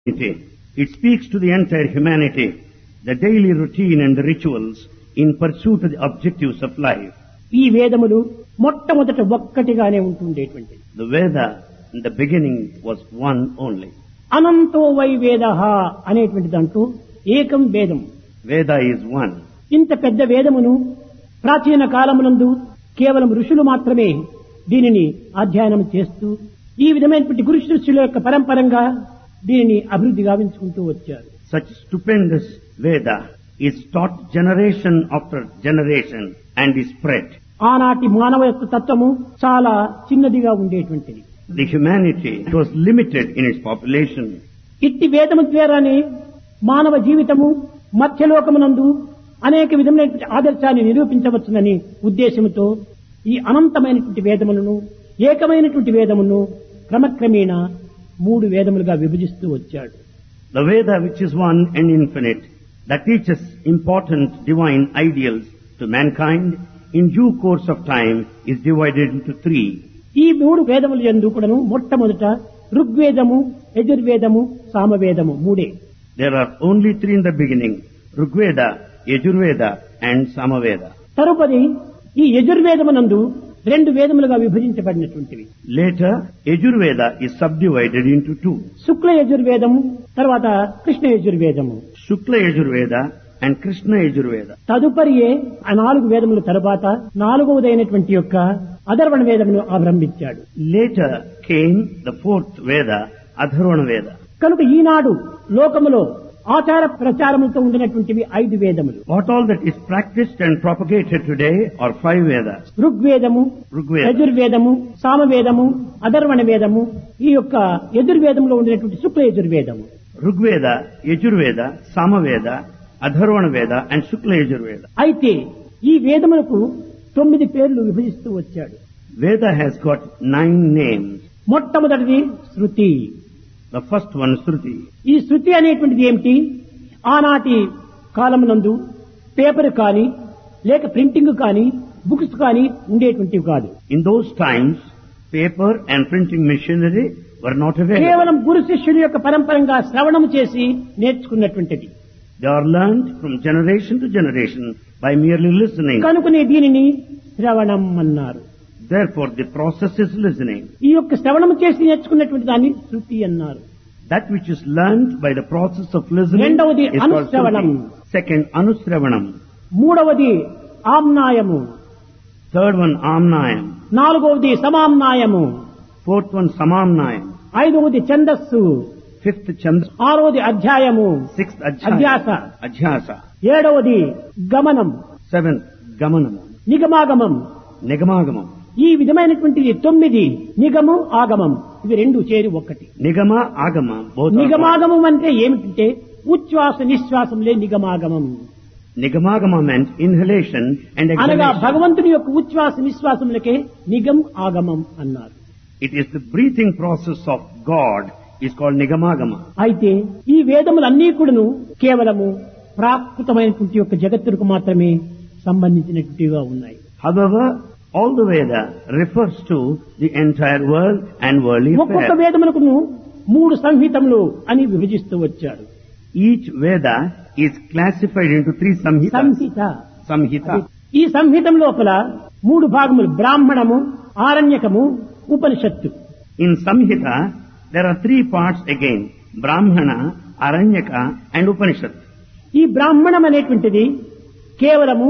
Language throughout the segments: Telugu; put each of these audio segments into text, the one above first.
It speaks to the entire humanity, the daily routine and the rituals in pursuit of the objectives of life. ఈ వేదములు మొట్టమొదట ఒక్కటిగానే ఉంటుండేటువంటిది The Veda in the beginning was one only. అనంతో వై వేద అనేటువంటి దాంట్లో ఏకం వేదం Veda is one. ఇంత పెద్ద వేదమును ప్రాచీన కాలమునందు కేవలం ఋషులు మాత్రమే దీనిని అధ్యయనం చేస్తూ ఈ విధమైనటువంటి గురు శిష్యుల యొక్క పరంపరంగా దీనిని అభివృద్ధి గావించుకుంటూ వచ్చారు Such stupendous Veda is taught generation after generation and is spread. ఆనాటి మానవ యొక్క తత్వము చాలా చిన్నదిగా ఉండేటువంటిది The humanity was limited in its population. ఇట్టి వేదము ద్వారానే మానవ జీవితము మధ్యలోకమునందు అనేక విధమైనటువంటి ఆదర్శాన్ని నిరూపించవచ్చునని ఉద్దేశంతో ఈ అనంతమైనటువంటి వేదములను ఏకమైనటువంటి వేదమును క్రమక్రమేణా మూడు వేదములుగా విభజిస్తూ వచ్చాడు The Veda which is one and infinite, that teaches important divine ideals to mankind, in due course of time is divided into three. ఈ మూడు వేదములు ఎందు కూడాను మొట్టమొదట ఋగ్వేదము యజుర్వేదము సామవేదము మూడే There are only three in the beginning, Rigveda, Yajurveda and Samaveda. తరుపది ఈ యజుర్వేదమునందు రెండు వేదములుగా విభజించబడినటువంటివి Later, Yajurveda is subdivided into two, శుక్ల యజుర్వేదము తర్వాత Krishna యజుర్వేదము Shukla Yajurveda and Krishna Yajurveda. తదుపరియే ఆ నాలుగు వేదముల తరువాత నాలుగవదైనటువంటి యొక్క అధర్వణ వేదమును ఆరంభించాడు Later came the fourth Veda, Adharvana Veda. కనుక ఈనాడు లోకములో ఆచార ప్రచారములతో ఉండినటువంటివి ఐదు వేదములు What all that is practiced and propagated today are five Vedas. ఋగ్వేదము Rigveda, యజుర్వేదము సామవేదము అధర్వణ వేదము ఈ యొక్క యజుర్వేదంలో ఉండినటువంటి శుక్ల యజుర్వేదము Rigveda, Yajurveda, Samaveda, Adharvana Veda and Shukla Yajurveda. అయితే ఈ వేదములకు తొమ్మిది పేర్లు విభజిస్తూ వచ్చాడు Veda has got nine names. మొట్టమొదటిది శృతి The first one, Shruti. ఈ శృతి అనేటువంటిది ఏమిటి ఆనాటి కాలమునందు పేపర్ కానీ లేక ప్రింటింగ్ కానీ బుక్స్ కానీ ఉండేటువంటివి కాదు In those times, paper and printing machinery were not available. కేవలం గురు శిష్యుల యొక్క పరంపరంగా శ్రవణం చేసి నేర్చుకున్నటువంటిది They are learned from generation to generation by merely listening. కనుకనే దీనిని శ్రవణం అన్నారు Therefore, the process is listening. ఈ యొక్క శ్రవణం చేసి నేర్చుకున్నటువంటి దాన్ని శృతి అన్నారు That which is learned by the process of listening రెండవది is called అనుశ్రవణం. Shruti. Second, Anusravanam. మూడవది ఆమ్నాయము Third one, Amnayam. నాలుగవది సమామ్నాయము Fourth one, Samamnayam. ఐదవది ఛందస్సు Fifth, Chandra. ఆరవది అధ్యాయము Sixth, అధ్యాస Adhyasa. Adhyasa. ఏడవది గమనం Seventh, Gamanam. నిగమాగమం Nigamangamam. ఈ విధమైనటువంటిది తొమ్మిది నిగము ఆగమం ఇవి రెండు చేరి ఒక్కటి Nigama, Agama. Both are one. నిగమాగమం అంటే ఏమిటంటే ఉచ్ఛ్వాస నిశ్వాసంలే నిగమాగమం Nigamagama meant inhalation and అనగా exhalation. భగవంతుని యొక్క ఉచ్ఛ్వాస నిశ్వాసములకే నిగం ఆగమం అన్నారు It is the breathing process of God is called Nigamagama. అయితే ఈ వేదములన్నీ కూడాను కేవలము ప్రాకృతమైనటువంటి యొక్క జగత్తుకు మాత్రమే సంబంధించినటువంటివిగా ఉన్నాయి However, all the Veda refers to the entire world and worldly ఒక్కొక్క affairs. వేదమునకును మూడు సంహితములు అని విభజిస్తూ వచ్చాడు Each Veda is classified into three samhitas. Samhita Samhita. ఈ సంహితం లోపల మూడు భాగములు బ్రాహ్మణము ఆరణ్యకము ఉపనిషత్తు In Samhita, there are three parts again. Brahmana, Aranyaka and Upanishad. ఈ బ్రాహ్మణం అనేటువంటిది కేవలము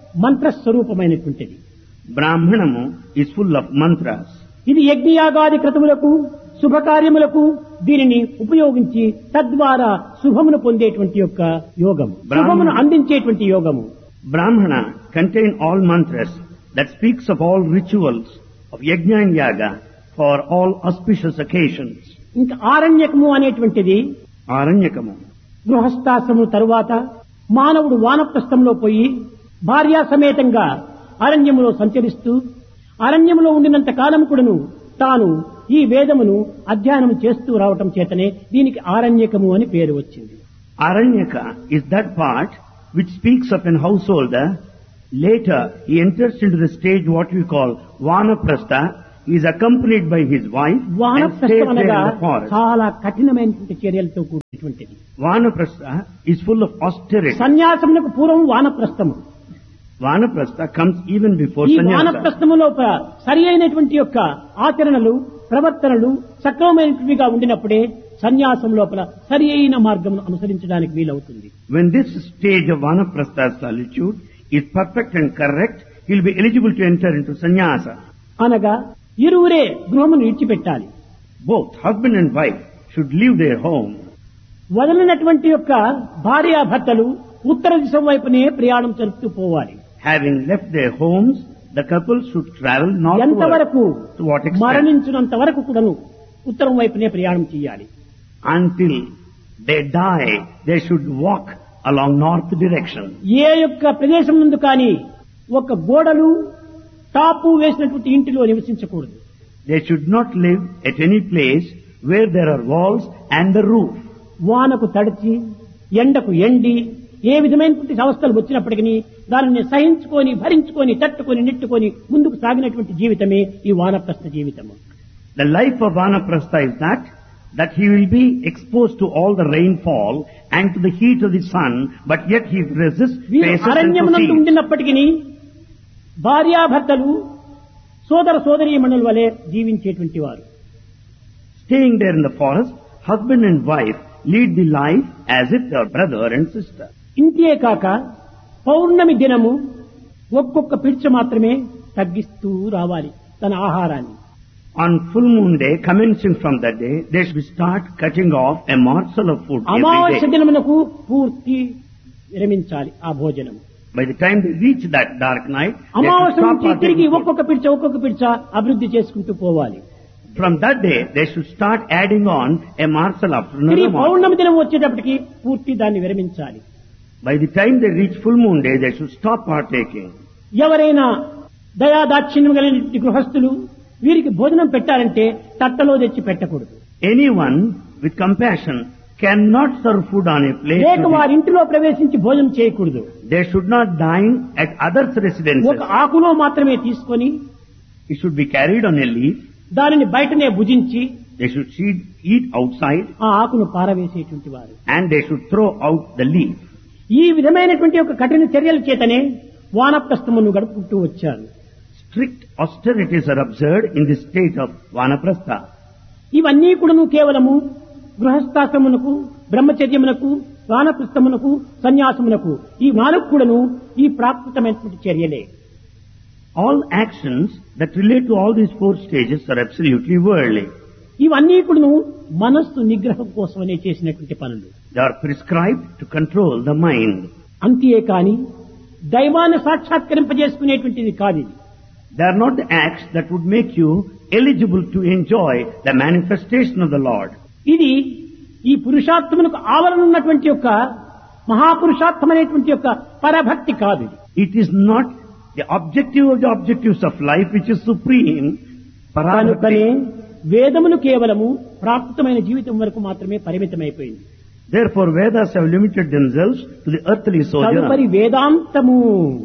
మంత్రస్వరూపమైనటువంటిది Brahmanamu is full of mantras. ఇది యజ్ఞయాగాది క్రతువులకు శుభకార్యములకు దీనిని ఉపయోగించి తద్వారా శుభమును పొందేటువంటి యొక్క యోగం బ్రాహ్మణ- శుభమును అందించేటువంటి యోగము Brahmana contain all mantras that speaks of all rituals of yajna and yaga for all auspicious occasions. ఇంకా ఆరణ్యకము అనేటువంటిది Aranyakamu. గృహస్థాశ్రము తరువాత మానవుడు వానప్రస్థంలో పోయి భార్యా సమేతంగా అరణ్యములో సంచరిస్తూ అరణ్యములో ఉండినంత కాలం కూడాను తాను ఈ వేదమును అధ్యయనం చేస్తూ రావటం చేతనే దీనికి ఆరణ్యకము అని పేరు వచ్చింది Aranyaka is that part which speaks of an householder. Later, he enters into the stage what we call Vanaprastha he is accompanied by his wife and stays వానప్రస్థం there in అనగా the forest. చాలా కఠినమైనటువంటి చర్యలతో కూడినటువంటిది Vanaprastha is full of austerity. సన్యాసమునకు పూర్వం వానప్రస్థము Vanaprastha comes even before ఈ sannyasa. వానప్రస్థములో ఒక సరి అయినటువంటి యొక్క ఆచరణలు ప్రవర్తనలు సక్రమమైనటువంటివిగా ఉండినప్పుడే సన్యాసం లోపల సరి అయిన మార్గం అనుసరించడానికి వీలవుతుంది When this stage of Vanaprastha solitude is perfect and correct, he will be eligible to enter into sannyasa. అనగా ఇరువురే గృహమును విడిచిపెట్టాలి Both husband and wife should leave their home. వదలినటువంటి యొక్క భార్యాభర్తలు ఉత్తర దిశం వైపునే ప్రయాణం జరుపుతూ పోవాలి Having left their homes, the couple should travel northward. ఎంతవరకు To what extent? మరణించినంత వరకు కూడాను ఉత్తరం వైపునే ప్రయాణం చేయాలి Until they die, they should walk along north direction. ఏ యొక్క ప్రదేశం నుండి కానీ ఒక గోడలు టాపు వేసినటువంటి ఇంటిలో నివసించకూడదు They should not live at any place where there are walls and the roof. వానకు తడిచి ఎండకు ఎండి ఏ విధమైనటువంటి అవస్థలు వచ్చినప్పటికీ దానిని సహించుకొని భరించుకొని తట్టుకొని నెట్టుకొని ముందుకు సాగినటువంటి జీవితమే ఈ వానప్రస్థ జీవితము The life of Vanaprastha is that, that he will be exposed to all the rainfall and to the heat of the sun, but yet he resists, వీరు faces and అరణ్యమునందు proceeds. ఉండినప్పటికీ భార్యాభర్తలు సోదర సోదరీమణుల వలె జీవించేటువంటి వారు Staying there in the forest, husband and wife lead the life as if they are brother and sister. ఇంతే కాక పౌర్ణమి దినము ఒక్కొక్క పిడిచ మాత్రమే తగ్గిస్తూ రావాలి తన ఆహారాన్ని On full moon day, commencing from that day, they should start cutting off a morsel of food every అమావాస్య day. దినమునకు పూర్తి విరమించాలి ఆ భోజనం By the time they reach that dark night, they should అమావాస్య stop నుంచి తిరిగి partaking food. ఒక్కొక్క పిడిచ ఒక్కొక్క పిడిచ అభివృద్ధి చేసుకుంటూ పోవాలి From that day, they should start adding on a morsel after తిరిగి another morsel. పౌర్ణమి దినం వచ్చేటప్పటికి పూర్తి దాన్ని విరమించాలి By the time they reach full moon day, they should stop partaking. ఎవరైనా దయాదాక్షిణ్యం కలిగిన గృహస్థులు వీరికి భోజనం పెట్టాలంటే తట్టలో తెచ్చి పెట్టకూడదు Anyone with compassion cannot serve food on a plate. లేక to వారి ఇంటిలో ప్రవేశించి భోజనం చేయకూడదు the- They should not dine at others' residences. ఒక ఆకులో మాత్రమే తీసుకొని It should be carried on a leaf. దానిని బయటనే భుజించి They should eat, eat outside ఆ ఆకును పారవేసేటువంటి వారు and they should throw out the leaf. ఈ విధమైనటువంటి ఒక కఠిన చర్యల చేతనే వానప్రస్థమును గడుపుకుంటూ వచ్చారు Strict austerities are observed in the state of Vanaprastha. ఇవన్నీ కూడాను కేవలము గృహస్థాశ్రమునకు బ్రహ్మచర్యమునకు వానప్రస్థమునకు సన్యాసమునకు ఈ నాలుగు కూడాను ఈ ప్రాకృతమైనటువంటి చర్యలే All actions that relate to all these four stages are absolutely worldly. ఇవన్నీ కూడాను మనస్సు నిగ్రహం కోసమనే చేసినటువంటి పనులు They are prescribed to control the mind. అంతే కాని దైవాన్ని సాక్షాత్కరింపజేసుకునేటువంటిది కాదు ఇది They are not the acts that would make you eligible to enjoy the manifestation of the Lord. ఇది ఈ పురుషార్థమునకు ఆవరణ ఉన్నటువంటి యొక్క మహాపురుషార్థమైనటువంటి యొక్క పరభక్తి కాదు ఇది It is not the objective of the objectives of life which is supreme. కనుకనే Parabhakti. వేదములు కేవలము ప్రాకృతమైన జీవితం వరకు మాత్రమే పరిమితమైపోయింది Therefore Vedas have limited themselves to the earthly తదుపరి sojourn. వేదాంతము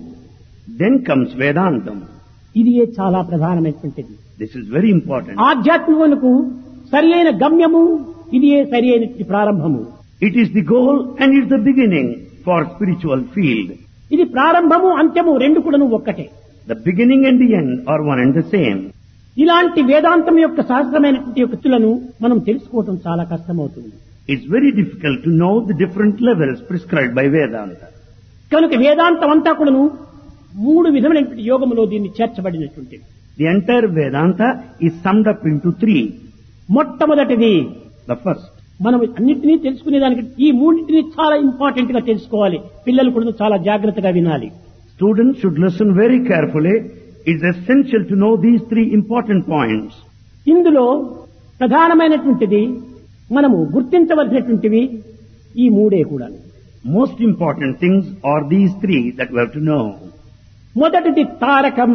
Then comes Vedantam. ఇది చాలా ప్రధానమైనటువంటిది This is very important. ఆధ్యాత్మికమునకు సరి అయిన గమ్యము ఇది సరి అయినటువంటి ప్రారంభము It is the goal and it's the beginning for spiritual field. ఇది ప్రారంభము అంత్యము రెండు కూడాను ఒక్కటే The beginning and the end are one and the same. ఇలాంటి వేదాంతం యొక్క సహస్రమైనటువంటి యుక్తులను మనం తెలుసుకోవటం చాలా కష్టమవుతుంది It's very difficult to know the different levels prescribed by Vedanta. కనుక వేదాంతం అంతా కూడాను మూడు విధమైనటువంటి యోగములో దీన్ని చేర్చబడినటువంటిది The entire Vedanta is summed up into three. మొట్టమొదటిది The first, మనం అన్నింటినీ తెలుసుకునేదానికి ఈ మూడింటిని చాలా ఇంపార్టెంట్ గా తెలుసుకోవాలి పిల్లలు కూడా చాలా జాగ్రత్తగా వినాలి students should listen very carefully. It's essential to know these three important points. ఇందులో ప్రధానమైనటువంటిది మనము గుర్తించవలసినటువంటివి ఈ మూడే కూడా Most important things are these three that we have to know. మొదటిది తారకం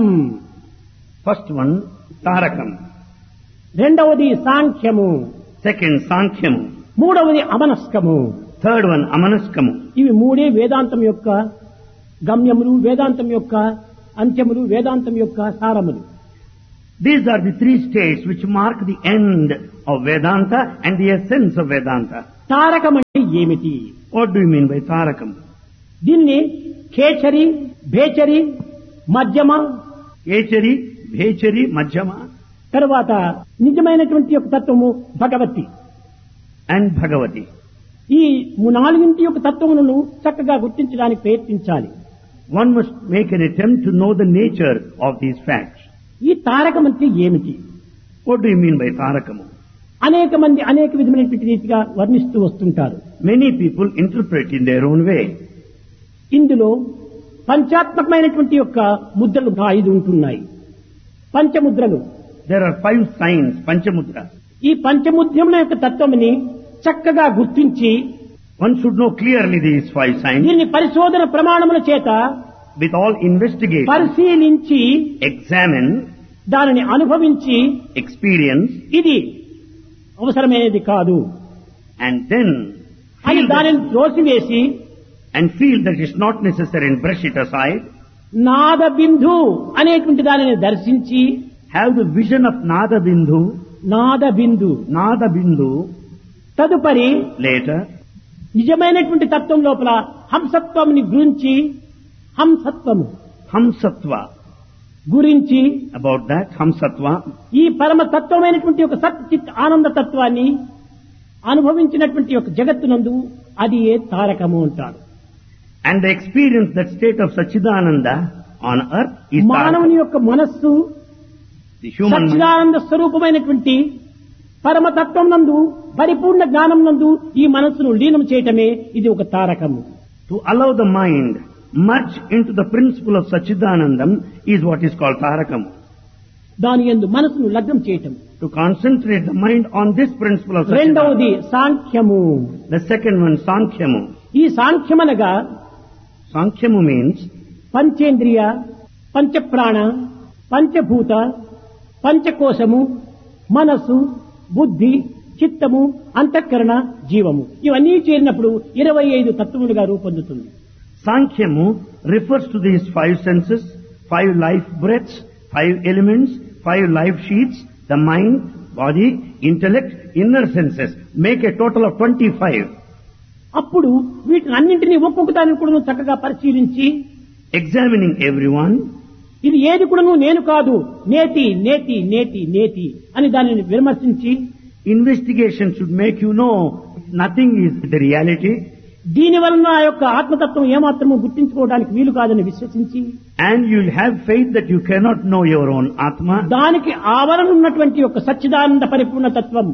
First one, Tarakam. రెండవది సాంఖ్యము Second, Sankhyamu. మూడవది అమనస్కము Third one, Amanaskamu. ఇవి మూడే వేదాంతం యొక్క గమ్యములు వేదాంతం యొక్క అంత్యములు వేదాంతం యొక్క సారములు These are the three states which mark the end of Vedanta and the essence of Vedanta. Tarakam అంటే ఏమిటి What do you mean by Tarakam? దీన్ని ఖేచరి భేచరి మధ్యమ Echari, Bhechari, Majjama తరువాత నిజమైనటువంటి యొక్క తత్వము భగవతి and Bhagavati. ఈ నాలుగింటి యొక్క తత్వములను చక్కగా గుర్తించడానికి ప్రయత్నించాలి One must make an attempt to know the nature of these facts. ఈ తారకం అంటే ఏమిటి What do you mean by Tarakamu? అనేక మంది అనేక విధమైనటువంటి రీతిగా వర్ణిస్తూ వస్తుంటారు Many people interpret in their own way. ఇందులో పంచాత్మకమైనటువంటి యొక్క ముద్రలు ఐదు ఉంటున్నాయి పంచముద్రలు There are five signs, Panchamudra. ఈ పంచముద్రముల యొక్క తత్వముని చక్కగా గుర్తించి One should know clearly these five signs దీన్ని పరిశోధన ప్రమాణముల చేత with all investigation, పరిశీలించి examine, దానిని అనుభవించి experience, ఇది అవసరమైనది కాదు and then అని feel దానిని that, త్రోసివేసి and feel that it's not necessary and brush it aside. నాద బిందు అనేటువంటి దానిని దర్శించి Have the vision of Nada Bindu, నాద బిందు Nada Bindu తదుపరి later, నిజమైనటువంటి తత్వం లోపల హంసత్వంని గురించి హంసత్వము Hamsatva. గురించి About that, Hamsatva, ఈ పరమ తత్వమైనటువంటి ఒక సత్ చిత్ ఆనంద తత్వాన్ని అనుభవించినటువంటి ఒక జగత్తునందు అది ఏ తారకము అంటారు and the experience that state of Sachidananda on earth is మానవుని Tarakam. యొక్క మనస్సు The human mind. సచ్చిదానంద స్వరూపమైనటువంటి పరమతత్వం నందు పరిపూర్ణ జ్ఞానం నందు ఈ మనస్సును లీనం చేయటమే ఇది ఒక తారకము To allow the mind merge into the principle of Sachidanandam is what is called Tarakam. దాని ఎందు మనసును లగ్నం చేయటం To concentrate the mind on this principle of రెండవది Sachidanandam. సాంఖ్యము The second one, Sankhyamu. ఈ సాంఖ్యమనగా Sankhyamu means పంచేంద్రియ పంచప్రాణ పంచభూత పంచకోశము మనస్సు బుద్ధి చిత్తము అంతఃకరణ జీవము ఇవన్నీ చేరినప్పుడు ఇరవై ఐదు తత్వములుగా రూపొందుతుంది Sankhyamu refers to these five senses, five life breaths, five elements, five life sheets, the mind, body, intellect, inner senses. Make a total of 25. అప్పుడు వీటిని అన్నింటినీ ఒక్కొక్క దాన్ని కూడా చక్కగా పరిశీలించి Examining everyone, ఇది ఏది కూడాను నేను కాదు నేతి నేతి నేతి నేతి అని దానిని విమర్శించి investigation should make you know nothing is the reality దీని వలన ఆ యొక్క ఆత్మతత్వం ఏమాత్రము గుర్తించుకోవడానికి వీలు కాదని విశ్వసించి and you'll have faith that you cannot know your own Atma దానికి ఆవరణ ఉన్నటువంటి యొక్క సచ్చిదానంద పరిపూర్ణ తత్వం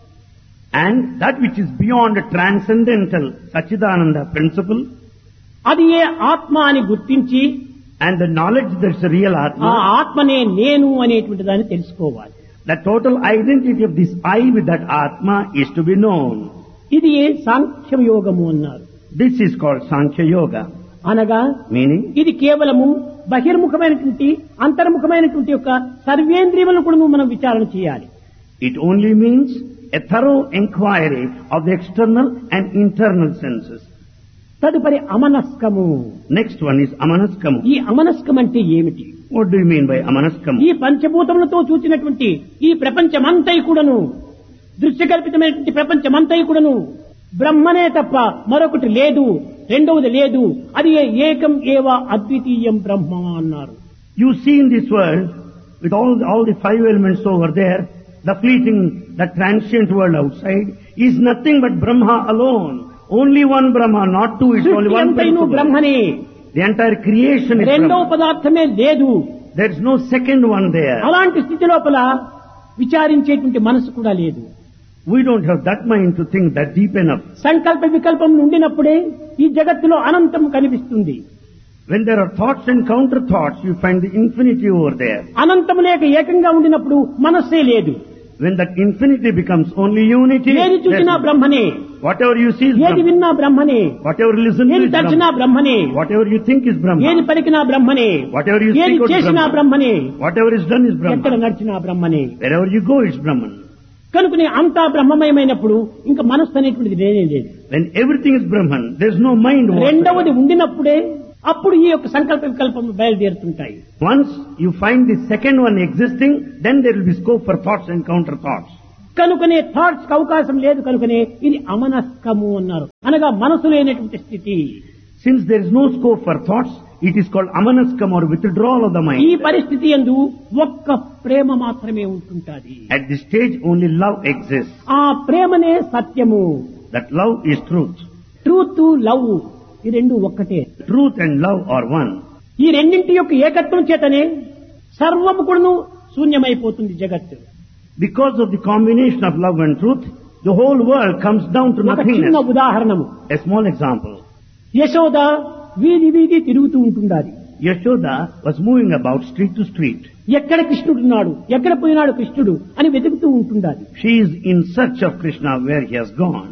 and that which is beyond a transcendental Sachidananda principle అది ఏ ఆత్మ అని గుర్తించి and the knowledge that's a real ఆ Atma, ఆత్మనే నేను అనేటువంటి దాన్ని తెలుసుకోవాలి the total identity of this I with that Atma is to be known. ఇది ఏ సాంఖ్యం యోగము అన్నారు This is called Sankhya Yoga, అనగా meaning ఇది కేవలము బహిర్ముఖమైనటువంటి అంతర్ముఖమైనటువంటి యొక్క సర్వేంద్రియములను కూడా మనం విచారణ చేయాలి it only means a thorough inquiry of the external and internal senses. తదుపరి అమనస్కము Next one is Amanaskamu. ఈ అమనస్కం అంటే ఏమిటి What do you mean by Amanaskamu? ఈ పంచభూతములతో చూచినటువంటి ఈ ప్రపంచమంతై కూడాను దృశ్యకల్పితమైనటువంటి ప్రపంచమంతై కూడాను బ్రహ్మనే తప్ప మరొకటి లేదు రెండవది లేదు అది ఏకం ఏవ అద్వితీయం బ్రహ్మ అన్నారు You see in this world, with all, all the five elements over there, the fleeting, the transient world outside is nothing but Brahma alone. Only one Brahma, not two, it's only సృష్టి one అంతైను principle. బ్రహ్మనే The entire creation is రెండవ Brahma. పదార్థమే లేదు There's no second one there. అలాంటి స్థితి లోపల విచారించేటువంటి మనసు కూడా లేదు We don't have that mind to think that deep enough. సంకల్ప వికల్పం ఉండినప్పుడే ఈ జగత్తులో అనంతం కనిపిస్తుంది When there are thoughts and counter thoughts, you find the infinity over there. అనంతం లేక ఏకంగా ఉండినప్పుడు మనస్సే లేదు When that infinity becomes only unity, ఏది చూసినా there's- బ్రహ్మనే whatever you see is ఏది Brahma. విన్నా బ్రహ్మనే Whatever you listen to ఏది is తచ్చినా Brahma. బ్రహ్మనే Whatever you think is ఏది Brahma. పలికినా బ్రహ్మనే Whatever you ఏది speak out is చేసినా Brahma. బ్రహ్మనే Whatever is done is ఎక్కడ Brahma. నడిచినా బ్రహ్మనే Wherever you go, it's Brahman. కనుకనే అంతా బ్రహ్మమయమైనప్పుడు ఇంకా మనస్సు అనేటువంటిది లేనే లేదు When everything is Brahman, there's no mind. whatsoever. రెండవది ఉండినప్పుడే అప్పుడు ఈ యొక్క సంకల్ప వికల్పం బయలుదేరుతుంటాయి Once you find the second one existing, then there will be scope for thoughts and counter thoughts. కనుకనే థాట్స్ కి అవకాశం లేదు కనుకనే ఇది అమనస్కము అన్నారు అనగా మనసు లేనటువంటి స్థితి Since there is no scope for thoughts, it is called amanaskam or withdrawal of the ఈ mind. పరిస్థితి ఎందు ఒక్క ప్రేమ మాత్రమే ఉంటుంటాది At this stage, only love exists. ఆ ప్రేమనే సత్యము That love is truth. Truth love ఈ రెండు ఒక్కటే Truth and love are one. ఈ రెండింటి యొక్క ఏకత్వం చేతనే సర్వము కూడాను శూన్యమైపోతుంది జగత్తు Because of the combination of love and truth, the whole world comes down to ఒక చిన్న nothingness. ఉదాహరణము A small example. Yashoda వీధి వీధి తిరుగుతూ ఉంటుండాలి Yashoda was moving about street to street. ఎక్కడ కృష్ణుడున్నాడు ఎక్కడ పోయినాడు కృష్ణుడు అని వెతుకుతూ ఉంటుండాలి She is in search of Krishna where he has gone.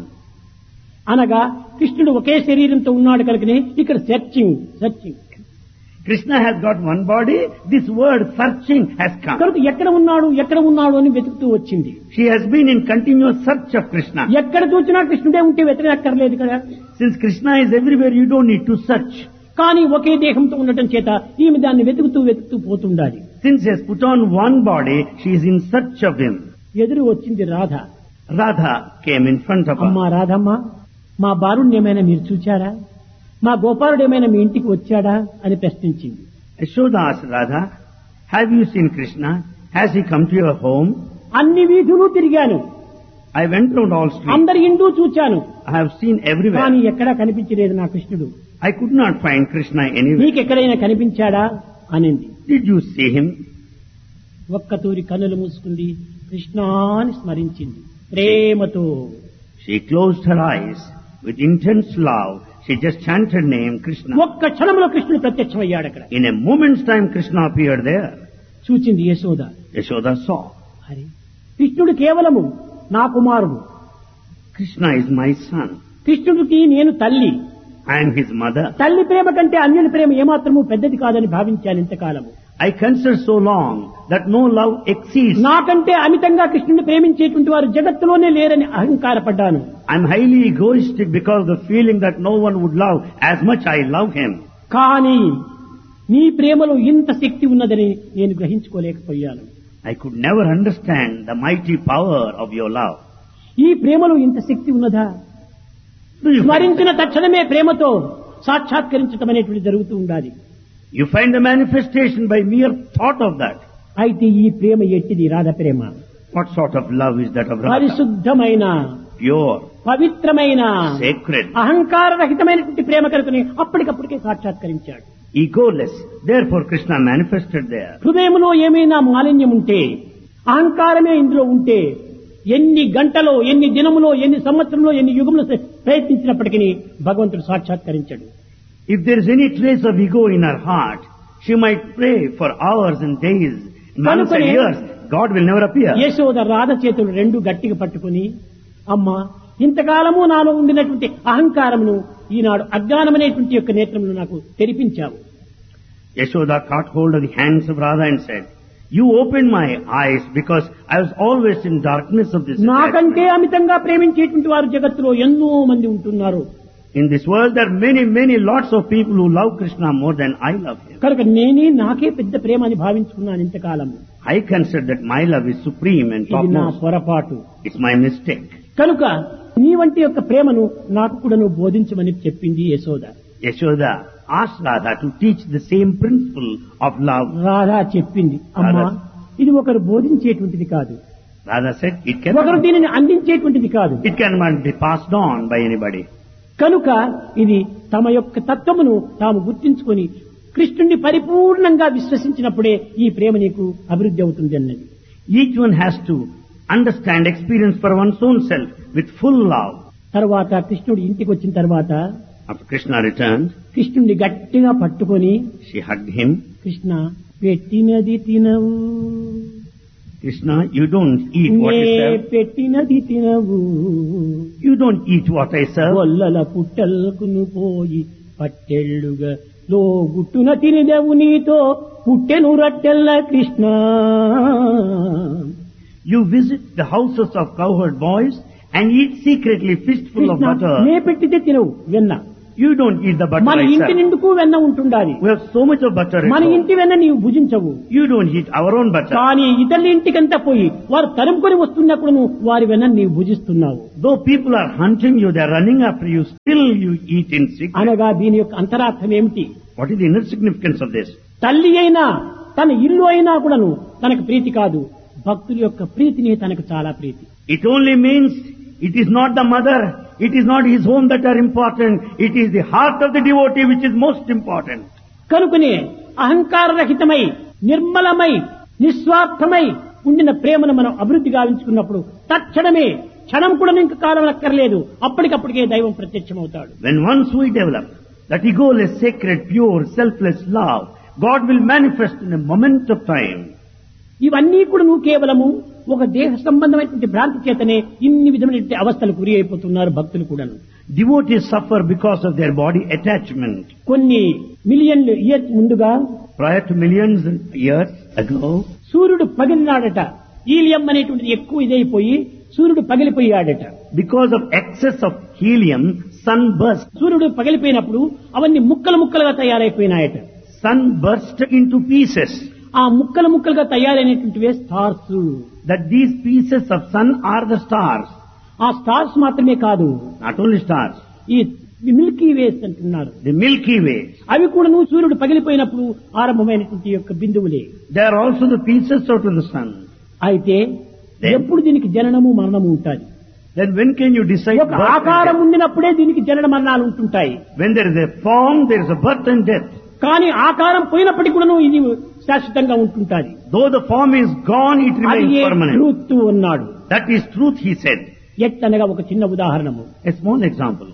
అనగా కృష్ణుడు ఒకే శరీరంతో ఉన్నాడు కనుకనే ఇక్కడ searching searching Krishna has got one body, this word searching has come. కనుక ఎక్కడ ఉన్నాడు ఎక్కడ ఉన్నాడు అని వెతుకుతూ వచ్చింది She has been in continuous search of Krishna. ఎక్కడ చూసినా కృష్ణుడే ఉంటే వెతకక్కర్లేదు కదా Since Krishna is everywhere, you don't need to search. కానీ ఒకే దేహంతో ఉండటం చేత ఈమె దాన్ని వెతుకుతూ వెతుకుతూ పోతుండాలి Since he has put on one body, she is in search of him. ఎదురు వచ్చింది Radha Radha came in front of అమ్మా her. రాధమ్మ మా బారుణ్ణి ఏమైనా మీరు చూచారా మా గోపాలుడు ఏమైనా మీ ఇంటికి వచ్చాడా అని ప్రశ్నించింది Yashoda asked Radha, have you seen Krishna? Has he come to your home? అన్ని వీధులు తిరిగాను I went round all streets. అందరి ఇంటూ చూచాను I have seen everywhere. కానీ ఎక్కడా కనిపించలేదు నా కృష్ణుడు I could not find Krishna anywhere. నీకెక్కడైనా కనిపించాడా అనింది Did you see him? ఒక్క తూరి కన్నులు మూసుకుంది కృష్ణాని స్మరించింది ప్రేమతో She closed her eyes. With intense love, she just chanted name Krishna. ఒక్క క్షణంలో కృష్ణుడు ప్రత్యక్షమయ్యాడు అక్కడ In a moment's time, Krishna appeared there. చూచింది యశోద Yashoda saw. హరి కృష్ణుడు కేవలము నా కుమారుడు Krishna is my son. కృష్ణుడికి నేను తల్లి I am his mother. తల్లి ప్రేమ కంటే అన్యుని ప్రేమ ఏమాత్రము పెద్దది కాదని భావించాను ఇంతకాలము I considered so long that no love exceeds. నాకంటే అమితంగా కృష్ణుని ప్రేమించేటువంటి వారు జగత్తులోనే లేరని అహంకారపడ్డాను I'm highly egoistic because of the feeling that no one would love as much I love him. కానీ నీ ప్రేమలో ఇంత శక్తి ఉన్నదని నేను గ్రహించుకోలేకపోయాను I could never understand the mighty power of your love. ఈ ప్రేమలో ఇంత శక్తి ఉన్నదా Do you find, స్మరించిన తక్షణమే ప్రేమతో సాక్షాత్కరించటం అనేటువంటి జరుగుతూ ఉండాలి you find the manifestation by mere thought of that. అయితే ఈ ప్రేమ ఎట్టిది రాధ ప్రేమ What sort of love is that of Radha? పరిశుద్ధమైన Pure, పవిత్రమైన sacred, అహంకార రహితమైనటువంటి ప్రేమ కనుకని అప్పటికప్పటికే సాక్షాత్కరించాడు egoless. Therefore Krishna manifested there. హృదయంలో ఏమైనా మాలిన్యం ఉంటే అహంకారమే ఇందులో ఉంటే ఎన్ని గంటలో ఎన్ని దినములో ఎన్ని సంవత్సరంలో ఎన్ని యుగంలో ప్రయత్నించినప్పటికీ భగవంతుడు సాక్షాత్కరించాడు If there is any trace of ego in her heart, she might pray for hours and days, months and కనుకనే- years. God will never appear. Yashoda Radha చేతులు రెండు గట్టిగా పట్టుకుని అమ్మా ఇంతకాలము నాలో ఉండినటువంటి అహంకారమును ఈనాడు అజ్ఞానమనేటువంటి యొక్క నేత్రమును నాకు తెరిపించావు Yashoda caught hold of the hands of Radha and said, You opened my eyes because I was always in darkness of this నాకంటే attachment. అమితంగా ప్రేమించేటువంటి వారు జగత్తులో ఎన్నో మంది ఉంటున్నారు In this world there are many, many lots of people who love Krishna more than I love him. కనుక నేనే నాకే పెద్ద ప్రేమ అని భావించుకున్నాను ఇంతకాలము I consider that my love is supreme and ఇది నా topmost. పొరపాటు It's my mistake. కనుక నీ వంటి యొక్క ప్రేమను నాకు కూడా నువ్వు బోధించమని చెప్పింది Yashoda Yashoda asked Radha to teach the same principle of love. Radha చెప్పింది అమ్మా రాధా. ఇది ఒకరు బోధించేటువంటిది కాదు Radha said, it ఒకరు cannot, దీనిని అందించేటువంటిది కాదు it cannot be passed on by anybody. కనుక ఇది తమ యొక్క తత్వమును తాము గుర్తించుకొని కృష్ణుణ్ణి పరిపూర్ణంగా విశ్వసించినప్పుడే ఈ ప్రేమ నీకు అభివృద్ధి అవుతుంది అన్నది Each one has to understand, experience for one's own self with full love. తర్వాత కృష్ణుడు ఇంటికి వచ్చిన తర్వాత After Krishna returned, కృష్ణుడిని గట్టిగా పట్టుకొని she hugged him. కృష్ణ పెట్టినది తినవు Krishna, you don't eat what నే you serve. పెట్టినది తినవు You don't eat what I serve. గొల్లల పుట్టల్కును పోయి పట్టెళ్ళుగా లో గుట్టున తినదవు నీతో పుట్టెను రట్టెల్ల Krishna You visit the houses of cowherd boys and eat secretly fistful of Krishna, నే butter. పెట్టితే తినవు వెన్న You don't eat the butter మన ఇంటి itself. నిండుకు వెన్న ఉంటుండాలి We have so much of butter at మన home. ఇంటి వెన్న నీవు భుజించవు You don't eat our own butter. కానీ ఇతరుల ఇంటికంతా పోయి వారు తరుముకొని వస్తున్నప్పుడు నువ్వు వారి వెన్న నీవు భుజిస్తున్నావు Though people are hunting you, they are running after you, still you eat in secret. అనగా దీని యొక్క అంతరార్థం ఏమిటి What is the inner significance of this? తల్లి అయినా తన ఇల్లు అయినా కూడాను తనకు ప్రీతి కాదు భక్తుల యొక్క ప్రీతిని తనకు చాలా ప్రీతి It only means it is not the mother, it is not his home that are important, it is the heart of the devotee which is most important. కనుకనే అహంకార రహితమై నిర్మలమై నిస్వార్థమై ఉండిన ప్రేమను మనం అభివృద్ధి గావించుకున్నప్పుడు తక్షణమే క్షణం కూడా ఇంక కాలం అక్కర్లేదు అప్పటికప్పటికే దైవం ప్రత్యక్షమవుతాడు When once we develop that egoless, sacred, pure, selfless love, God will manifest in a moment of time. ఇవన్నీ కూడా నువ్వు కేవలము ఒక దేహ సంబంధమైనటువంటి భ్రాంతి చేతనే ఇన్ని విధమైనటువంటి అవస్థలు గురి అయిపోతున్నారు భక్తులు కూడాను Devotees suffer because of their body attachment. కొన్ని మిలియన్లు ఇయర్స్ ముందుగా Prior to millions of years ago, సూర్యుడు పగిలినాడట ఈలియం అనేటువంటిది ఎక్కువ ఇదైపోయి సూర్యుడు పగిలిపోయాడట because of excess of helium, sun burst. సూర్యుడు పగిలిపోయినప్పుడు అవన్నీ ముక్కలు ముక్కలుగా తయారైపోయినాయట Sun burst into pieces. ఆ ముక్కలు ముక్కలుగా తయారైనటువంటివే stars That these pieces of sun are the stars. ఆ స్టార్స్ మాత్రమే కాదు Not only stars. ఈ మిల్కీ వేస్ అంటున్నారు The Milky Way. అవి కూడా సూర్యుడు పగిలిపోయినప్పుడు ఆరంభమైనటువంటి యొక్క బిందువులే They are also the pieces out of the sun. అయితే Then- ఎప్పుడు దీనికి జననము మరణము ఉంటాయి Then when can you decide ఒక birth and ఆకారం death? ఉండినప్పుడే దీనికి జనన మరణాలు ఉంటుంటాయి When there is a form, there is a birth and death. కానీ ఆకారం పోయినప్పటికీ కూడా ఇది శాశ్వతంగా ఉంటుంటాది Though the form is gone, it అది remains ఏ permanent. ట్రూత్ ఉన్నాడు That is truth, he said. ఎట్టనగా ఒక చిన్న ఉదాహరణము A small example.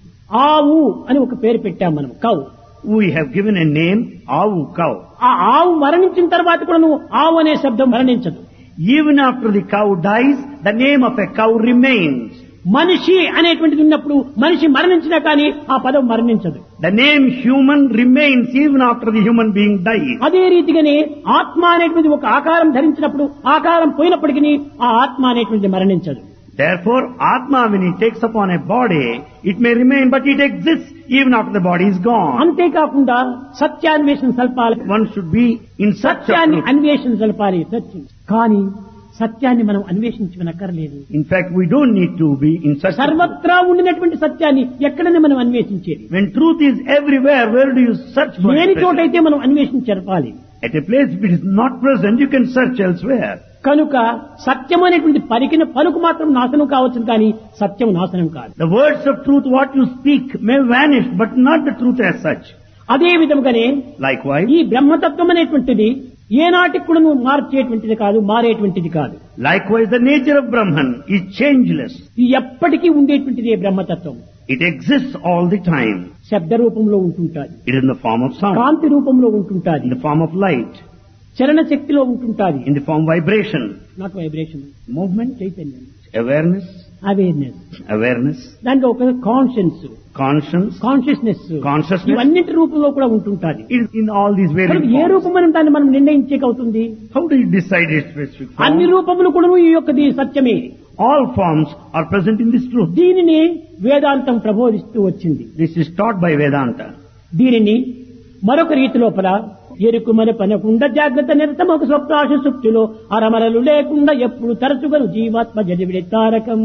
ఆవు అని ఒక పేరు పెట్టాం మనం cow We have given a name, Avu cow. ఆ ఆవు మరణించిన తర్వాత కూడా నువ్వు ఆవు అనే శబ్దం మరణించదు Even after the cow dies, the name of a cow remains. మనిషి అనేటువంటిది ఉన్నప్పుడు మనిషి మరణించినా కానీ ఆ పదం మరణించదు The name human remains even after the human being dies. అదే రీతిగానే ఆత్మ అనేటువంటిది ఒక ఆకారం ధరించినప్పుడు ఆకారం పోయినప్పటికీ ఆ ఆత్మ అనేటువంటిది మరణించదు Therefore, Atma, when it takes upon a body, it may remain, but it exists even after the body is gone. అంతేకాకుండా సత్యాన్వేషణ సల్పాలి One should be in search of సత్యాన్ని truth. అన్వేషణ సల్పాలి సత్యం కానీ సత్యాన్ని మనం అన్వేషించనక్కర్లేదు In fact, we don't need to be in search of truth. సర్వత్రా ఉండినటువంటి సత్యాన్ని ఎక్కడనే మనం అన్వేషించేది When truth is everywhere, where do you search for లేని it? చోటైతే మనం అన్వేషించరపాలి At a place if it is not present, you can search elsewhere. కనుక సత్యం అనేటువంటి పలికిన పలుకు మాత్రం నాశనం కావచ్చు కానీ సత్యం నాశనం కాదు The words of truth, what you speak, may vanish, but not the truth as such. అదే విధముగానే Likewise, ఈ బ్రహ్మతత్వం అనేటువంటిది ఏనాటికి కూడా నువ్వు మార్చేటువంటిది కాదు మారేటువంటిది కాదు likewise, the nature of Brahman is changeless. ఇది ఎప్పటికీ ఉండేటువంటిది ఈ బ్రహ్మతత్వం It exists all the time. శబ్ద రూపంలో ఉంటుంటాది It is in the form of sound, కాంతి రూపంలో ఉంటుంటాది in the form of light, చలన శక్తిలో ఉంటుంటాది in the form of vibration, నాకు వైబ్రేషన్ మూవ్మెంట్ చైతన్యం awareness, అవేర్నెస్ awareness, దాంట్లో ఒక కాన్షియన్స్ conscience. Consciousness Consciousness. ఇవన్నింటి రూపంలో కూడా ఉంటుంటాది It is in all these కనుక various ఏ forms. రూపం దాన్ని మనం నిర్ణయించేకవుతుంది How do you decide its specific అన్ని form? రూపములు కూడా ఈ యొక్కది సత్యమే All forms are present in this truth. దీనిని వేదాంతం ప్రబోధిస్తూ వచ్చింది This is taught by Vedanta. దీనిని మరొక రీతి లోపల ఎరుకు మన పనకుండా జాగ్రత్త నిరతం ఒక స్వప్నాశ సుప్తిలో అరమరలు లేకుండా ఎప్పుడు తరచుగా జీవాత్మ జడివిడి తారకం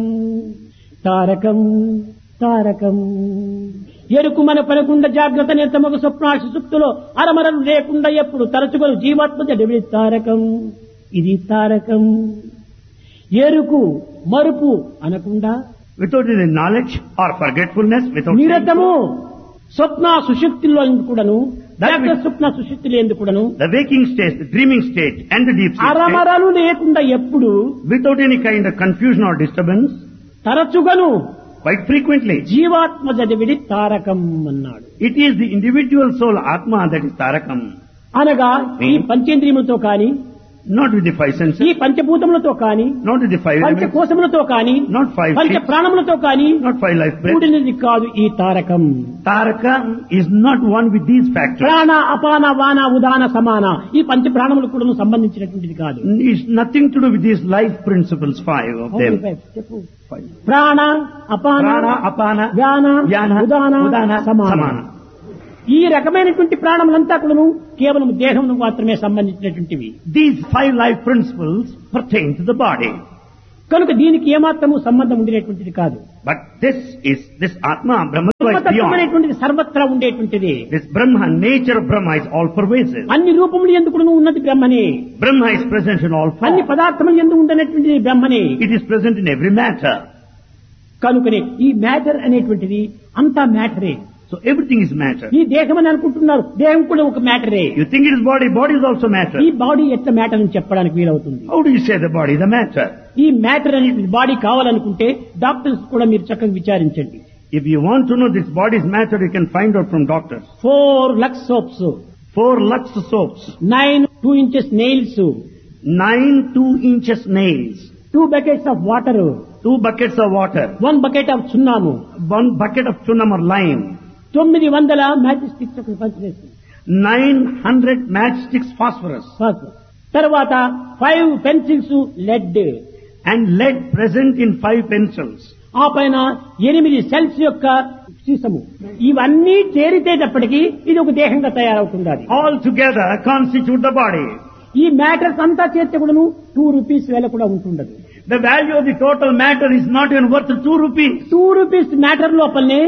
తారకం తారకం ఎరుకు మన పనకుండా జాగ్రత్త నిరతం ఒక స్వప్నాశ సుప్తిలో అరమరలు లేకుండా ఎప్పుడు తరచుగా జీవాత్మ జడివిడి తారకం ఇది తారకం ఎరుకు మరుపు అనకుండా Without any knowledge or forgetfulness, without నిరతము స్వప్న సుశక్తిలో కూడాను That జాగ్రత్త means- స్వప్న సుశక్తిలో ఎందుకు కూడాను the waking state, the dreaming state, and the deep sleep state, అరమరలు లేకుండా ఎప్పుడు without any kind of confusion or disturbance, తరచుగాను quite frequently. జీవాత్మ జడివిడి తారకం అన్నాడు It is the individual soul Atma that is Tarakam. అనగా ఈ Hmm. పంచేంద్రియములతో కాని not with the five senses, ఈ పంచభూతములతో కాని not with the five elements, పంచకోశములతో కాని not five పంచ sheets, ప్రాణములతో కాని not five life breaths. కూడినది కాదు ఈ Tarakam Taraka is not one with these factors. ప్రాణ అపాన వాన ఉదాన సమాన ఈ పంచ ప్రాణములు కూడా సంబంధించినటువంటిది కాదు It's nothing to do with these life principles, five of them. చెప్పు ప్రాణ అపాన Prana, apana, వ్యాన Vyana, ఉదాన Udana, సమాన Samana. ఈ రకమైనటువంటి ప్రాణములంతా కూడాను కేవలం దేహమును మాత్రమే సంబంధించినటువంటివి These five life principles pertain to the body. కనుక దీనికి ఏమాత్రము సంబంధం ఉండేటువంటిది కాదు But this is, this Atma, Brahma is బ్రహ్మతత్వం beyond. అనేటువంటిది సర్వత్రా ఉండేటువంటిది This Brahma, nature of Brahma is all pervasive. అన్ని రూపములు ఎందుకు ఉన్నది బ్రహ్మనే Brahma is present in all అన్ని forms. పదార్థములు ఎందుకు ఉండనటువంటిది బ్రహ్మనే It is present in every matter. కనుకనే ఈ మ్యాటర్ అనేటువంటిది అంతా మ్యాటరే So everything is matter. ఈ దేహం అని అనుకుంటున్నారు దేహం కూడా ఒక మ్యాటరే You think it is body, body is also matter. ఈ బాడీ ఎట్లా మ్యాటర్ అని చెప్పడానికి వీలవుతుంది How do you say the body is a matter? ఈ మ్యాటర్ అనే బాడీ కావాలనుకుంటే డాక్టర్స్ కూడా మీరు చక్కగా విచారించండి If you want to know this body's matter, you can find out from doctors. Four Lux soaps Four Lux soaps, నైన్ టూ ఇంచెస్ నెయిల్స్ nine two inches nails, two buckets of water two buckets of water, one bucket of సున్నాము one bucket of chunam or lime, తొమ్మిది వందల మ్యాజిక్ స్టిక్స్ ఒకటి పంచివేసి nine hundred matchsticks phosphorus, తర్వాత five pencils lead and lead present in five pencils. ఆ పైన ఎనిమిది సెల్స్ యొక్క సీసము ఇవన్నీ చేరితేటప్పటికి ఇది ఒక దేహంగా తయారవుతుంది అది All together constitute the body. ఈ మ్యాటర్స్ అంతా చేర్చే కూడాను టూ రూపీస్ వేల కూడా ఉంటుండదు The value of the total matter is not even worth two rupees. Two rupees matter లోపలనే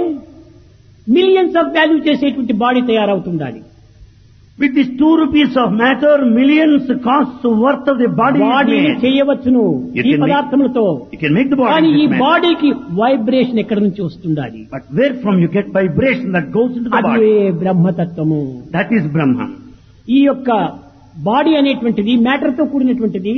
మిలియన్స్ ఆఫ్ వాల్యూ చేసేటువంటి బాడీ తయారవుతుంది అది With this two rupees of matter, millions costs worth of the body is body made. చేయవచ్చును You ఈ can make- పదార్థములతో You can make the body కానీ ఈ with matter. బాడీకి వైబ్రేషన్ ఎక్కడి నుంచి వస్తుంది అది But where from you get vibration that goes into the అది body? బ్రహ్మతత్వము That is Brahman. ఈ యొక్క బాడీ అనేటువంటిది మ్యాటర్ తో కూడినటువంటిది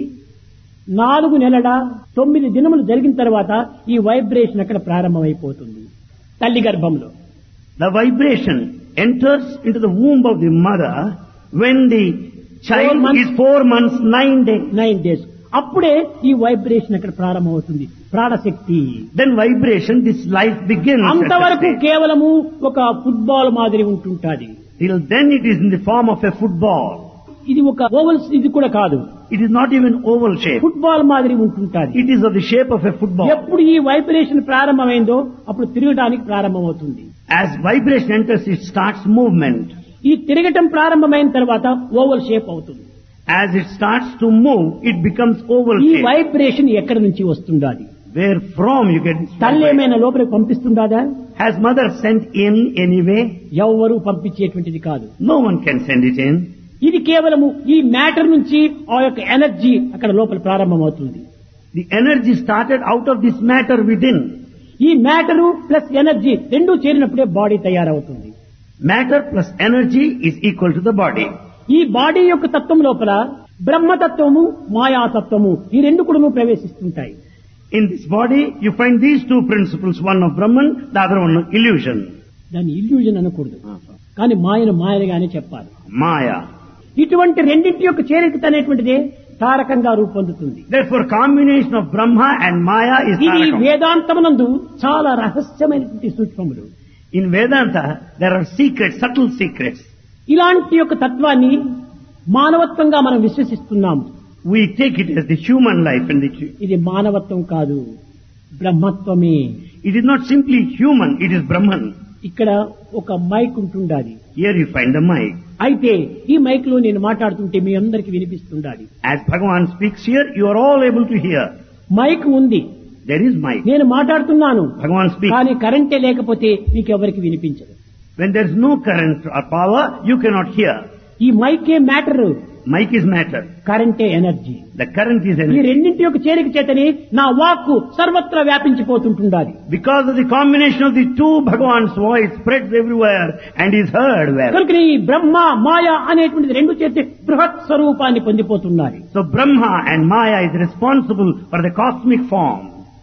నాలుగు నెలల తొమ్మిది దినములు జరిగిన తర్వాత ఈ వైబ్రేషన్ అక్కడ ప్రారంభమైపోతుంది తల్లి గర్భంలో The vibration enters into the womb of the mother when the child Four months. is four months, nine days. Nine days అప్పుడే ఈ వైబ్రేషన్ అక్కడ ప్రారంభమవుతుంది ప్రాణశక్తి Then vibration, this life begins. at that అంతవరకు stage. కేవలము ఒక ఫుట్బాల్ మాదిరి ఉంటుంటాది Till then it is in the form of a football. ఇది ఒక ఓవల్స్ ఇది కూడా కాదు It is not even oval shape. Football మాదిరి ఉంటుంటాది It is of the shape of a football. ఎప్పుడు ఈ వైబ్రేషన్ ప్రారంభమైందో అప్పుడు తిరగడానికి ప్రారంభమవుతుంది As vibration enters, it starts movement. ఈ తిరగటం ప్రారంభమైన తర్వాత ఓవల్ షేప్ అవుతుంది As it starts to move, it becomes oval ఈ shape. వైబ్రేషన్ ఎక్కడి నుంచి వస్తుందా అది Where from you get this తల్లి vibration? ఏమైనా లోపలికి పంపిస్తుందా Has mother sent in anyway? ఎవరు పంపించేటువంటిది కాదు No one can send it in. ఇది కేవలము ఈ మ్యాటర్ నుంచి ఆ యొక్క ఎనర్జీ అక్కడ లోపల ప్రారంభమవుతుంది The energy started out of this matter within. ఈ మ్యాటరు ప్లస్ ఎనర్జీ రెండూ చేరినప్పుడే బాడీ తయారవుతుంది Matter plus energy is equal to the body. ఈ బాడీ యొక్క తత్వం లోపల బ్రహ్మతత్వము మాయాతత్వము ఈ రెండు కూడా ప్రవేశిస్తుంటాయి In this body, you find these two principles, one of Brahman, the other one of illusion. దాన్ని ఇల్యూజన్ అనకూడదు కానీ మాయను మాయలుగానే చెప్పాలి Maya. ఇటువంటి రెండింటి యొక్క చేరిక అనేటువంటిదే తారకంగా రూపొందుతుంది Therefore, combination of Brahma and Maya is ఇది Tarakam. వేదాంతమునందు చాలా రహస్యమైనటువంటి సూక్ష్మములు In Vedanta, there are secrets, subtle secrets. ఇలాంటి యొక్క తత్వాన్ని మానవత్వంగా మనం విశ్వసిస్తున్నాము We take it as the human life and the, ఇది మానవత్వం కాదు బ్రహ్మత్వమే it is not simply human, it is Brahman. ఇక్కడ ఒక మైక్ ఉంటుండాలి Here you find the mic. అయితే ఈ మైక్ లో నేను మాట్లాడుతుంటే మీ అందరికి వినిపిస్తుండాలి As Bhagavan speaks here, you are all able to hear. Mic ఉంది There is mic. నేను మాట్లాడుతున్నాను Bhagavan speaks. కానీ కరెంటే లేకపోతే మీకు ఎవరికి వినిపించదు When there is no current or power, you cannot hear. ఈ మైకే మ్యాటర్ Mic is matter. కరెంటే ఎనర్జీ The current is ఈ energy. రెండింటి యొక్క చేరిక చేతని నా వాక్కు సర్వత్రా వ్యాపించిపోతుంటుండాలి Because of the combination of the two, Bhagavan's voice spreads everywhere and is heard well. కనుక ఈ బ్రహ్మ మాయ అనేటువంటిది రెండు చేతి బృహత్ స్వరూపాన్ని పొందిపోతున్నారు So Brahma and Maya is responsible for the cosmic form.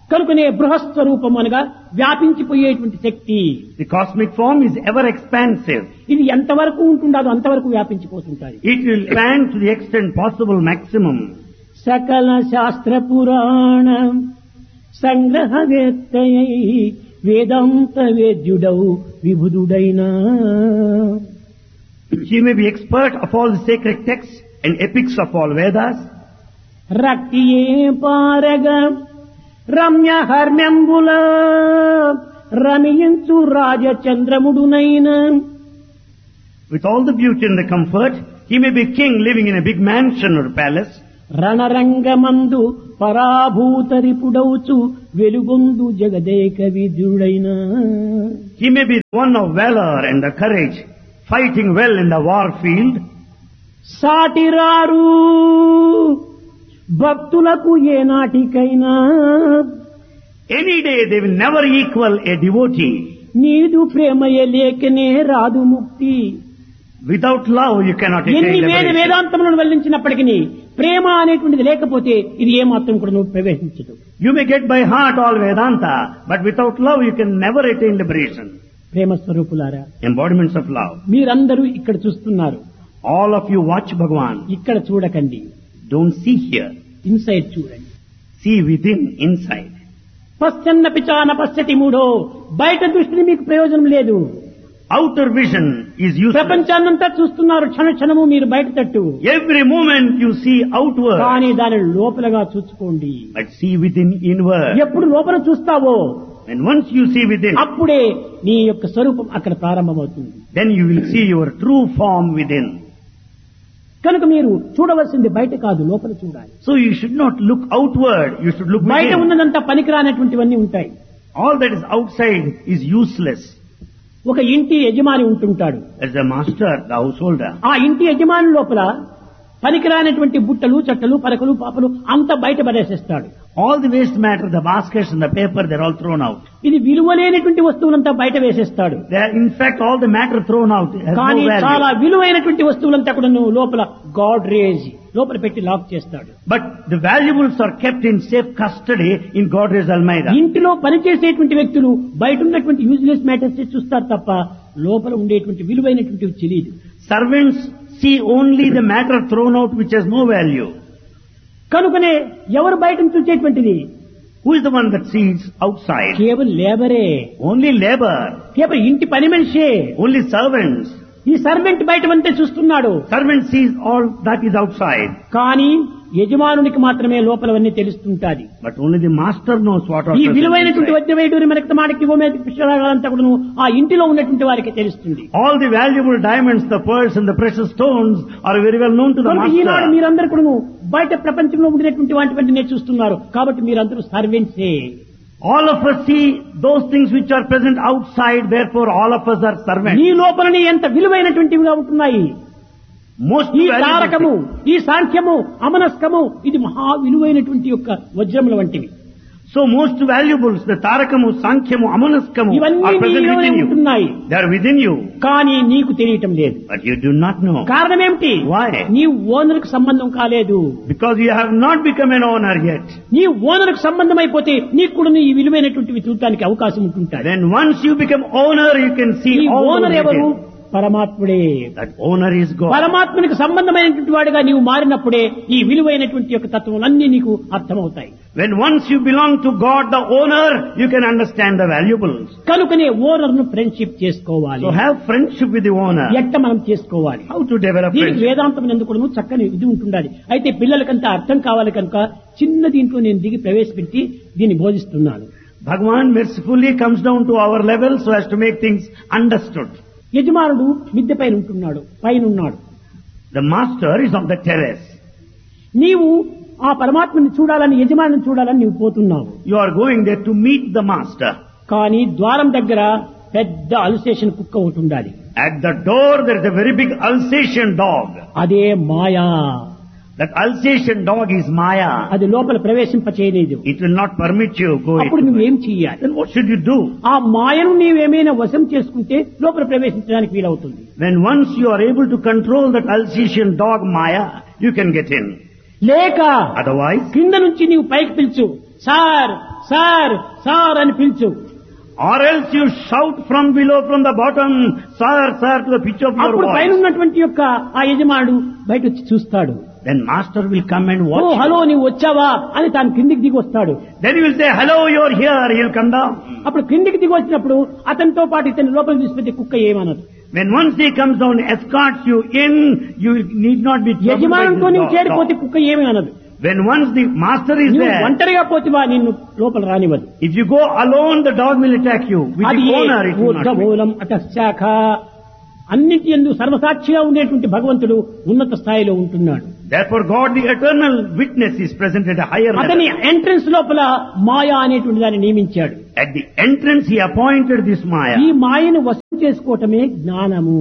కనుకనే బృహస్వరూపం అనగా వ్యాపించిపోయేటువంటి శక్తి The cosmic form is ever expansive. ఇది ఎంతవరకు ఉంటుండదో అంతవరకు వ్యాపించిపోతుంటాయి It will expand to the extent possible maximum. సకల శాస్త్ర పురాణ సంగ్రహవేత్తయై వేదాంత వేద్యుడౌ విభుదుడైన She may be expert of all the sacred texts and epics of all Vedas. రక్తియే పారగ Ramya హర్మ్యంబుల రమియించు రాజచంద్రముడునైన With all the beauty and the comfort, he may be king living in a big mansion or palace. రణరంగమందు పరాభూతరిపుడౌచు వెలుగొందు Jagadeka విధుడైన He may be one of valor and the courage, fighting well in the war field. సాటిరారు భక్తులకు ఏనాటికైనా Any day they will never equal a devotee. నీదు ప్రేమయే లేకనే రాదు ముక్తి Without love you cannot ఎన్ని attain వేద liberation. వేదాంతములను వెల్లించినప్పటికీ ప్రేమ అనేటువంటిది లేకపోతే ఇది ఏమాత్రం కూడా నువ్వు ప్రవేశించదు You may get by heart all Vedanta, but without love you can never attain liberation. ప్రేమ స్వరూపులారా Embodiments of love. మీరందరూ ఇక్కడ చూస్తున్నారు All of you watch Bhagwan. ఇక్కడ చూడకండి Don't see here. ఇన్సైడ్ చూడండి See within, inside. పశ్చన్న పిచాన పశ్చతి మూడో బయట దృష్టిని మీకు ప్రయోజనం లేదు Outer vision is useless. ప్రపంచాన్నంతా చూస్తున్నారు క్షణ క్షణము మీరు బయట తట్టు Every moment you see outward, కానీ దాని లోపలగా చూసుకోండి but see within inward. ఎప్పుడు లోపల చూస్తావో And once you see within, అప్పుడే నీ యొక్క స్వరూపం అక్కడ ప్రారంభమవుతుంది then you will see your true form within. కనుక మీరు చూడవలసింది బయట కాదు లోపల చూడాలి So you should not look outward, you should look బయట within. ఉన్నదంతా పనికిరానటువంటివన్నీ ఉంటాయి All that is outside is useless. ఒక ఇంటి యజమాని ఉంటుంటాడు As the master, the householder. ఆ ఇంటి యజమాని లోపల పనికిరానటువంటి బుట్టలు చట్టలు పరకలు పాపలు అంత బయట పడేసేస్తాడు All the waste matter, the baskets and the paper, they're all thrown out. ఇది విలువలేనటువంటి వస్తువులంతా బయట వేసేస్తాడు They are, in fact, all the matter thrown out has కానీ no చాలా value. విలువైనటువంటి వస్తువులంతా కూడా నువ్వు లోపల గాడ్ రేజ్ లోపల పెట్టి లాక్ చేస్తాడు But the valuables are kept in safe custody in God's Almeida. ఇంటిలో పనిచేసేటువంటి వ్యక్తులు బయట ఉన్నటువంటి యూజ్లెస్ మ్యాటర్స్ చూస్తారు తప్ప లోపల ఉండేటువంటి విలువైనటువంటివి తెలియదు Servants see only the matter thrown out which has no value. కనుకనే ఎవరు బయట చూసేటువంటిది Who is the one that sees outside? కేవలం లేబరే Only labor, కేవలం ఇంటి పని మనిషే only servants. ఈ సర్వెంట్ బయట అంతే చూస్తున్నాడు Servant sees all that is outside, కానీ యజమానునికి మాత్రమే లోపలవన్నీ తెలుస్తుంటాది but only the master knows what are ఈ present విలువైనటువంటి inside. వజ్రవేటూరి మనకి మాడికి పుష్పరాగాలంతా కూడా ఆ ఇంటిలో ఉన్నటువంటి వారికి తెలుస్తుంది All the valuable diamonds, the pearls and the precious stones are very well known to the కనుక ఈనాడు master. మీరందరూ కూడా బయట ప్రపంచంలో ఉండినటువంటి వాటివన్నీ చూస్తున్నారు కాబట్టి మీరందరూ సర్వెంట్సే All of us see those things which are present outside, therefore all of us are servants. నీ లోపలని ఎంత విలువైనటువంటివిగా ఉంటున్నాయి Most ఈ valuable తారకము things. ఈ సాంఖ్యము అమనస్కము ఇది మహా విలువైనటువంటి యొక్క వజ్రముల వంటివి So most valuables, the Tarakamu, Sankhyamu, Amanaskamu ఇవన్నీ are present నీలోనే within you. ఉంటున్నాయి They are within you, కానీ నీకు తెలియటం లేదు but you do not know. కారణం ఏమిటి Why? నీ ఓనర్కు సంబంధం కాలేదు Because you have not become an owner yet. నీ ఓనర్కు సంబంధం అయిపోతే నీకు కూడా ఈ విలువైనటువంటివి చూడటానికి అవకాశం ఉంటుంటాయి Then once you become owner, you can see ఈ all ఓనర్ those ఎవరు details. పరమాత్ముడే That owner is God. పరమాత్మునికి సంబంధమైనటువంటి వాడిగా నీవు మారినప్పుడే ఈ విలువైనటువంటి యొక్క తత్వములన్నీ నీకు అర్థమవుతాయి When once you belong to God, the owner, you can understand the valuables. కనుకనే ఓనర్ ను ఫ్రెండ్షిప్ చేసుకోవాలి So have friendship with the owner. ఎట్ట మనం చేసుకోవాలి How to develop దీనికి friendship? వేదాంతం ఎందుకు చక్కని ఇది ఉంటుండాలి అయితే పిల్లలకంతా అర్థం కావాలి కనుక చిన్న దీంట్లో నేను దిగి ప్రవేశపెట్టి దీన్ని బోధిస్తున్నాను Bhagavan mercifully comes down to our level so as to make things understood. యజమానుడు మిద్దె పైన ఉంటున్నాడు పైన ఉన్నాడు The master is on the terrace. నీవు ఆ పరమాత్మని చూడాలని యజమానిని చూడాలని నీవు పోతున్నావు You are going there to meet the master. కానీ ద్వారం దగ్గర పెద్ద అల్సేషన్ కుక్క ఒకటి ఉండాలి At the door there is a very big Alsatian dog. అదే మాయా That Alsatian dog is Maya. అది లోపల ప్రవేశింప చేయలేదు It will not permit you go అప్పుడు into నువ్వేం చెయ్యాలి Then what should you do? ఆ మాయను నీవేమైనా వశం చేసుకుంటే లోపల ప్రవేశించడానికి వీలవుతుంది When once you are able to control that Alsatian dog Maya, you can get in. లేక Otherwise, కింద నుంచి నీవు పైకి పిలుచు సార్ సార్ సార్ అని పిలుచు Or else you shout from below, from the bottom, sir, sir, to the pitch of your అప్పుడు పైన voice. ఉన్నటువంటి యొక్క ఆ యజమానుడు బయట వచ్చి చూస్తాడు Then master will come and ఓ watch. you. హలో నీవు వచ్చావా అని తాను కిందికి దిగి వస్తాడు Then he will say, hello, you're here. He'll come down. అప్పుడు కిందికి దిగి వచ్చినప్పుడు అతనితో పాటు ఇతని లోపల తీసుకొచ్చే కుక్క ఏమనదు When once he comes down, escorts you in, you need not be troubled by యజమానుతో this నువ్వు dog. చేరిపోతే కుక్క ఏమీ అనదు When once the master is నువ్వు there, ఒంటరిగా పోతివా నిన్ను లోపల రానివ్వదు if you go alone, the dog will attack you. With అది the owner, it will not be. ఊర్ధమూలం అటశాఖ అన్నిటి ఎందు సర్వసాక్షిగా ఉండేటువంటి భగవంతుడు ఉన్నత స్థాయిలో ఉంటున్నాడు Therefore, God, the eternal witness, is present at a higher అతని level. ఎంట్రన్స్ లోపల మాయా అనేటువంటి దాన్ని నియమించాడు At the entrance, he appointed this Maya. ఈ మాయను వశం చేసుకోవటమే జ్ఞానము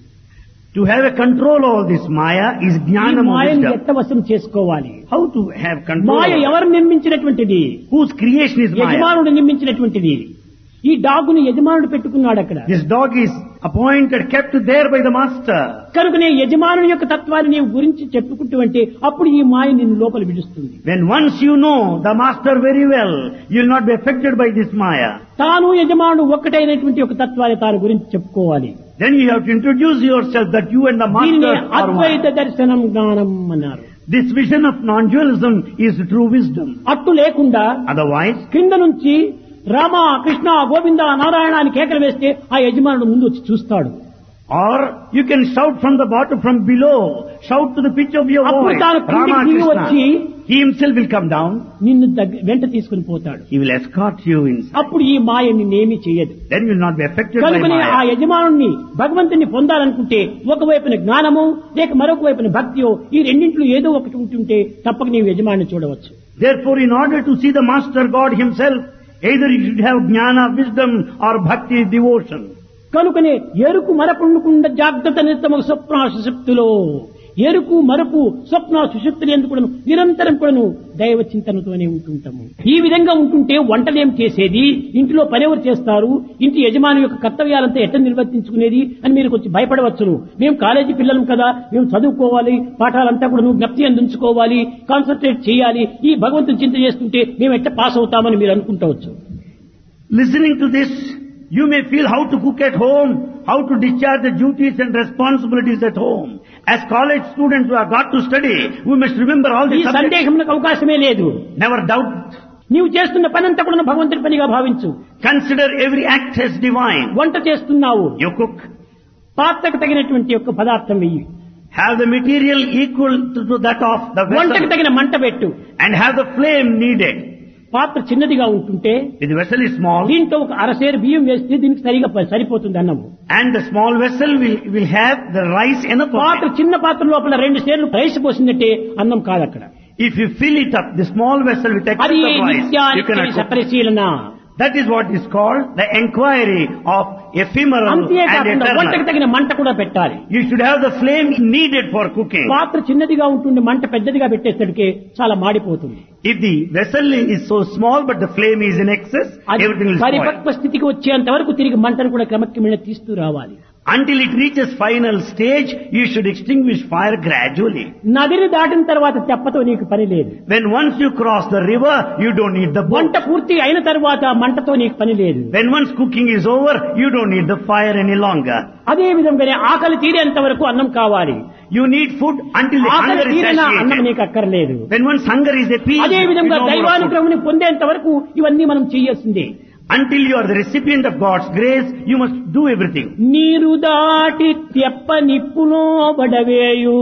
To have a control over this Maya is ఈ jnana మాయను wisdom. ఎట్ట వశం చేసుకోవాలి How to have control Maya over it? ఎవరు నిర్మించినటువంటిది Whose creation is Maya? యజమానుడు నిర్మించినటువంటిది ఈ డాగుని యజమానుడు పెట్టుకున్నాడు అక్కడ This dog is appointed, kept there by the master. కనుకనే యజమానుని యొక్క తత్వాన్ని నీవు గురించి చెప్పుకుంటూ అంటే అప్పుడు ఈ మాయ నిన్ను లోపల విడుస్తుంది When once you know the master very well, you will not be affected by this Maya. తాను యజమానుడు ఒక్కటైనటువంటి ఒక తత్వాన్ని తాను గురించి చెప్పుకోవాలి Then you have to introduce yourself that you and the దీనినే master are అద్వైత one. దర్శనం జ్ఞానం అన్నారు This vision of non-dualism is true wisdom. అట్టు లేకుండా Otherwise, కింద నుంచి రామ కృష్ణ గోవింద నారాయణ అని కేకలు వేస్తే ఆ యజమానుడు ముందు వచ్చి చూస్తాడు or you can shout from the bottom, from below, shout to the pitch of your అప్పుడు voice. తాను Rama కిందికి దిగి Krishna. వచ్చి He himself will come down. నిన్ను దగ్గ- వెంట తీసుకుని పోతాడు He will escort you inside. అప్పుడు ఈ మాయ నిన్నేమీ చేయదు Then you will not be affected by కనుకనే ఆ Maya. యజమానుణ్ణి భగవంతుని పొందాలనుకుంటే ఒకవైపున జ్ఞానము లేక మరొక వైపున భక్తియో ఈ రెండింటిలో ఏదో ఒకటి ఉంటుంటే తప్పక నీవు యజమాని చూడవచ్చు Therefore, in order to see the Master God Himself, either you should have jnana, wisdom, or bhakti, devotion. కనుకనే ఎరుకు మరపుండకుండా జాగ్రత్త నిత్తమ స్వప్న సుశక్తులో ఎరుకు మరపు స్వప్న సుశక్తులు ఎందుకు కూడాను నిరంతరం కూడాను దైవ చింతనతోనే ఉంటుంటాము ఈ విధంగా ఉంటుంటే వంటలేం చేసేది ఇంటిలో పనెవరు చేస్తారు ఇంటి యజమాని యొక్క కర్తవ్యాలంతా ఎట్లా నిర్వర్తించుకునేది అని మీరు కొంచెం భయపడవచ్చును మేము కాలేజీ పిల్లలం కదా మేము చదువుకోవాలి పాఠాలంతా కూడా నువ్వు జ్ఞప్తి అందించుకోవాలి కాన్సన్ట్రేట్ చేయాలి ఈ భగవంతుని చింత చేస్తుంటే మేము ఎట్లా పాస్ అవుతామని మీరు అనుకుంటవచ్చు Listening to this, you may feel how to cook at home, how to discharge the duties and responsibilities at home. As college students who have got to study, we must remember all ఈ the subjects. సందేహంలో అవకాశమే లేదు Never doubt. నీవు చేస్తున్న పనంతా కూడా భగవంతుడి పనిగా భావించు Consider every act as divine. వంట చేస్తున్నావు You cook. పాత్రకు తగినటువంటి యొక్క పదార్థం వెయ్యి Have the material equal to, to that of the వంటకు vessel తగిన మంట పెట్టు and have the flame needed. పాత్ర చిన్నదిగా ఉంటుంటే If the vessel is small దీంట్లో ఒక అరసేరు బియ్యం వేస్తే దీనికి సరిగా ప- సరిపోతుంది అన్నము and the small vessel will, will have the rice enough of పాత్ర it. చిన్న పాత్ర లోపల రెండు సేర్లు రైస్ పోసిందంటే అన్నం కాదు అక్కడ If you fill it up, the small vessel with excess అది of rice, you నిత్యానికి cannot cook. సపరిశీలన That is what is called the enquiry of ephemeral and అంతేకాకుండా వంటకు eternal. తగిన మంట కూడా పెట్టాలి You should have the flame needed for cooking. పాత్ర చిన్నదిగా ఉంటుంది మంట పెద్దదిగా పెట్టేసరికి చాలా మాడిపోతుంది If the vessel is so small but the flame is in excess, అది everything will spoil. పరిపక్వ స్థితికి వచ్చేంత వరకు తిరిగి మంటను కూడా క్రమక్రమేణ తీస్తూ రావాలి Until it reaches final stage, you should extinguish fire gradually. నదిని దాటిన తర్వాత తెప్పతో నీకు పని లేదు When once you cross the river, you don't need the boat. వంట పూర్తి అయిన తర్వాత మంటతో నీకు పని లేదు When once cooking is over, you don't need the fire any longer. అదే విధంగానే ఆకలి తీరేంత వరకు అన్నం కావాలి You need food until the ఆకలి hunger is తీరిన అన్నం satiated. నీకు అక్కర్లేదు When once hunger is appeased, అదే you విధంగా no more of food. దైవానుగ్రహం పొందేంత వరకు ఇవన్నీ మనం చేయాల్సిందే Until you are the recipient of God's grace, you must do everything. నీరు దాటి తెప్ప నిప్పులో బడవేయు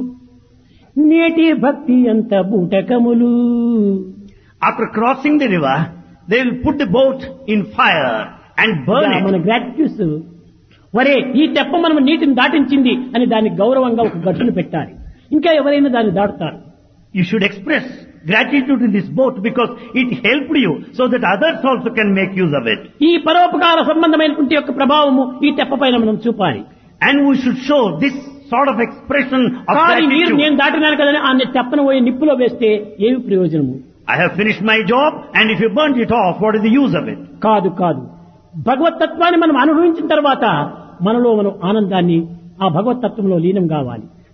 నేటి భక్తి అంత బూటకములు After crossing the river, they will put the boat in fire and burn ఇలా మన it. గ్రాట్యూస్ వరే ఈ తెప్ప మనం నీటిని దాటించింది అని దానికి గౌరవంగా ఒక గట్టును పెట్టాలి ఇంకా ఎవరైనా దాన్ని దాటుతారు You should express gratitude in this boat because it helped you so that others also can make use of it. ఈ పరోపకార సంబంధమైనటువంటి యొక్క ప్రభావము ఈ తెప్ప పైన మనం చూపాలి And we should show this sort of expression of కానీ మీరు gratitude. నేను దాటినాను కదని ఆ తెప్పను పోయి నిప్పులో వేస్తే ఏమి ప్రయోజనము I have finished my job and if you burnt it off, what is the use of it? కాదు కాదు భగవతత్వాన్ని మనం అనుభవించిన తర్వాత మనలో మనం ఆనందాన్ని ఆ భగవతత్వంలో లీనం కావాలి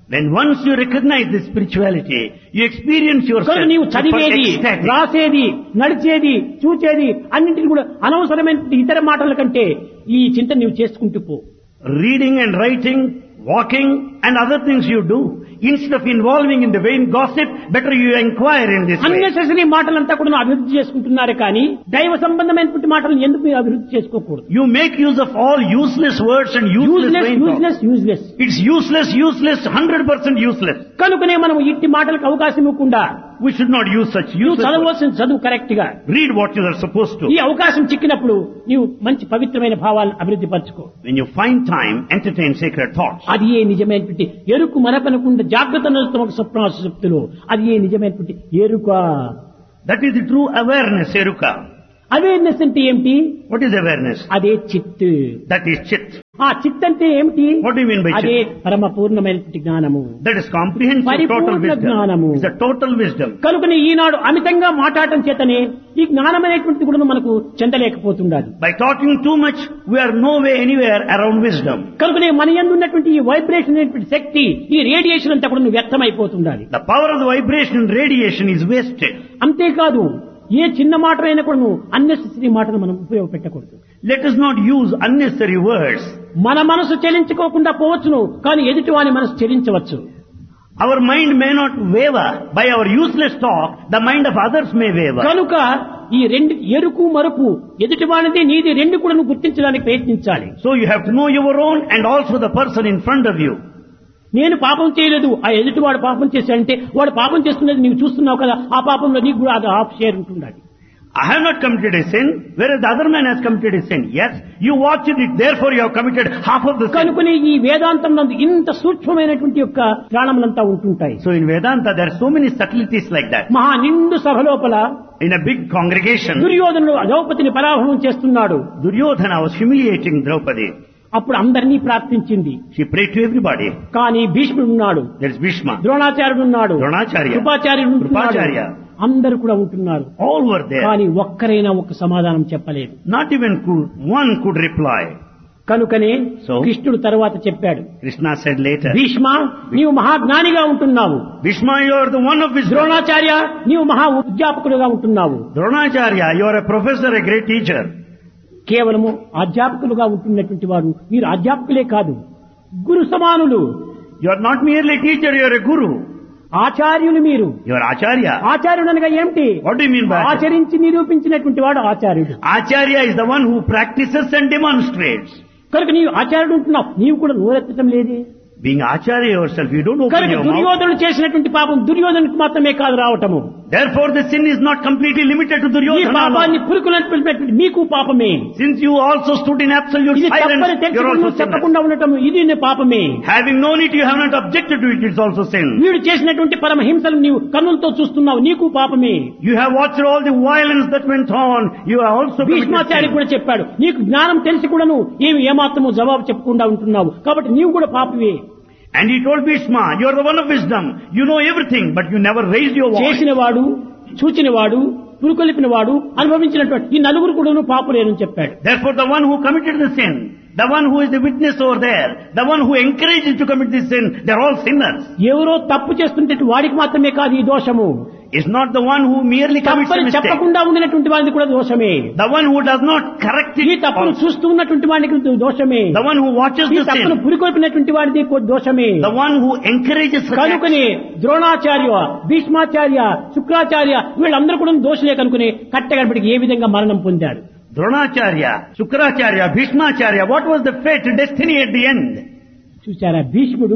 When once you recognize this spirituality, you experience yourself కనుక నీవు for చదివేది ecstatic. రాసేది నడిచేది చూచేది అన్నింటిని కూడా అనవసరమైన ఇతర మాటల కంటే ఈ చింత నీవు చేసుకుంటూ పో Reading and writing, walking and other things you do. Instead of involving in the vain gossip, better you inquire in this way. Unnecessary మాటలంతా కూడా అభివృద్ధి చేసుకుంటున్నారు కానీ దైవ సంబంధమైనటువంటి మాటలను ఎందుకు మీరు అభివృద్ధి చేసుకోకూడదు You make use of all useless words and useless useless vain talk. Useless useless It's useless, useless, 100% useless. కనుకనే మనం ఇట్టి మాటలకు అవకాశం ఇవ్వకుండా We should not use such నువ్వు useless words. చదవలసిన చదువు కరెక్ట్ గా Read what you are supposed to. ఈ అవకాశం చిక్కినప్పుడు నీవు మంచి పవిత్రమైన భావాలను అభివృద్ధి పరచుకో When you find time, entertain sacred thoughts. అది ఏ నిజమైనటువంటి ఎరుకు మనపనకుండా జాగ్రత్త నడుస్తున్న ఒక స్వప్నాశక్తులు అది ఏ నిజమైనటువంటి ఎరుక That is the true awareness, Eruka. Awareness అంటే ఏమిటి What is awareness? అదే చిత్ That is chit. ఆ చిత్ అంటే ఏమిటి What do you mean by అదే chit? పరమ పూర్ణమైనటువంటి జ్ఞానము That is comprehensive total పరిపూర్ణ జ్ఞానము. wisdom. It's a total wisdom. కనుకనే ఈనాడు అమితంగా మాట్లాడటం చేతనే ఈ జ్ఞానం అనేటువంటి కూడా మనకు చెందలేకపోతుండాలి By talking too much, we are no way anywhere around wisdom. కనుకనే మన యందు ఉన్నటువంటి ఈ వైబ్రేషన్ అనేటువంటి శక్తి ఈ రేడియేషన్ అంతా కూడా వ్యర్థమైపోతుండాలి The power of the vibration and radiation is wasted. అంతేకాదు ఏ చిన్న మాటలైనా కూడా నువ్వు అన్నెసరీ మాటను మనం ఉపయోగపెట్టకూడదు Let us not use unnecessary words. మన మనసు చెలించుకోకుండా పోవచ్చును కానీ ఎదుటి వాని మనసు చెలించవచ్చు Our mind may not waver. By our useless talk, the mind of others may waver. కనుక ఈ రెండు ఎరుకు మరుపు ఎదుటి వానిది నీది రెండు కూడా నువ్వు గుర్తించడానికి ప్రయత్నించాలి So you have to know your own and also the person in front of you. నేను పాపం చేయలేదు ఆ ఎదుటి వాడు పాపం చేశాడంటే వాడు పాపం చేస్తున్నది నీవు చూస్తున్నావు కదా ఆ పాపంలో నీకు కూడా అది హాఫ్ షేర్ ఉంటుండాలి I have not committed a sin, whereas the other man has committed a sin. Yes, you watched it, therefore you have committed half of the sin. కనుకనే ఈ వేదాంతం నందు ఇంత సూక్ష్మమైనటువంటి యొక్క ప్రాణములంతా ఉంటుంటాయి So in Vedanta, there are so many subtleties like that. మహా నిండు సభ లోపల In a big congregation, దుర్యోధనుడు ద్రౌపదిని పరాభవం చేస్తున్నాడు Duryodhana was humiliating Draupadi. అప్పుడు అందరినీ ప్రార్థించింది She prayed to everybody. కానీ భీష్ముడు ఉన్నాడు There is Bhishma, ద్రోణాచార్యుడు ఉన్నాడు Dronacharya, కృపాచార్యుడు ఉంటున్నాడు కృపాచార్య. అందరు కూడా ఉంటున్నారు all were there. కానీ ఒక్కరైనా ఒక సమాధానం చెప్పలేదు Not even could, one could reply. కనుకనే So? కృష్ణుడు తరువాత చెప్పాడు Krishna said later, భీష్మ నీవు మహాజ్ఞానిగా ఉంటున్నావు Bhishma, you are the one of wisdom. Dronacharya నీవు మహా ఉద్యాపకుడుగా ఉంటున్నావు Dronacharya, you are a professor, a great teacher. కేవలము అధ్యాపకులుగా ఉంటున్నటువంటి వారు మీరు అధ్యాపకులే కాదు గురు సమానులు You are not merely a teacher, you are a guru. ఆచార్యులు మీరు You are Acharya. ఆచార్యుడు అనగా ఏమిటి What do you mean by Acharya? ఆచరించి నిరూపించినటువంటి వాడు ఆచార్యుడు Acharya is the one who practices and demonstrates. కనుక నీవు ఆచార్యుడు ఉంటున్నావు నీవు కూడా నోరెత్తడం లేదే Being Acharya yourself, you don't open కనుక your mouth. దుర్యోధనుడు చేసినటువంటి పాపం దుర్యోధనుడికి మాత్రమే కాదు రావటము Therefore the sin is not completely limited to ఈ Duryodhana. పాపాన్ని alone. పురుకులటువంటి మీకు పాపమే Since you also stood in absolute ఇది silence, తప్పని you're తెలుసుకుని also నువ్వు sinner. చెప్పకుండా ఉండటం ఇది నీ పాపమే Having known it, you have not objected to it, it's also sin. వీడు చేసినటువంటి పరమహింసలు నీవు కన్నులతో చూస్తున్నావు నీకు పాపమే You have watched all the violence that went on, you have also committed Bhishmachari sin. కూడా చెప్పాడు నీకు జ్ఞానం తెలిసి కూడా నువ్వు ఏమి ఏమాత్రము జవాబు చెప్పకుండా ఉంటున్నావు కాబట్టి నీవు కూడా పాపమే And he told Bhishma, you are the one of wisdom, you know everything, but you never raised your voice. చేసిన వాడు చూచిన వాడు పురుకొలిపిన వాడు అనుభవించినటువంటి ఈ నలుగురు కూడా పాపులేనని చెప్పాడు Therefore the one who committed the sin, the one who is the witness over there, the one who encourages to commit this sin, they're all sinners. ఎవరో తప్పు చేస్తుంటే వాడికి మాత్రమే కాదు ఈ దోషము Is not the one who merely commits a తప్పని mistake. చెప్పకుండా ఉండినటువంటి వాడికి కూడా దోషమే The one who does not correct ఈ it. తప్పును also. చూస్తూ ఉన్నటువంటి వాడికి దోషమే The one who watches ఈ the తప్పును sin. పురికొల్పినటువంటి వాడిది కూడా దోషమే The one who encourages such acts. కనుకనే ద్రోణాచార్య భీష్మాచార్య శుక్రాచార్య వీళ్ళందరూ కూడా దోషులే కనుకుని కట్టగడపడికి ఏ విధంగా మరణం పొందారు Dronacharya, Shukracharya, Bhishmacharya, what was the fate, destiny at the end? చూచారా భీష్ముడు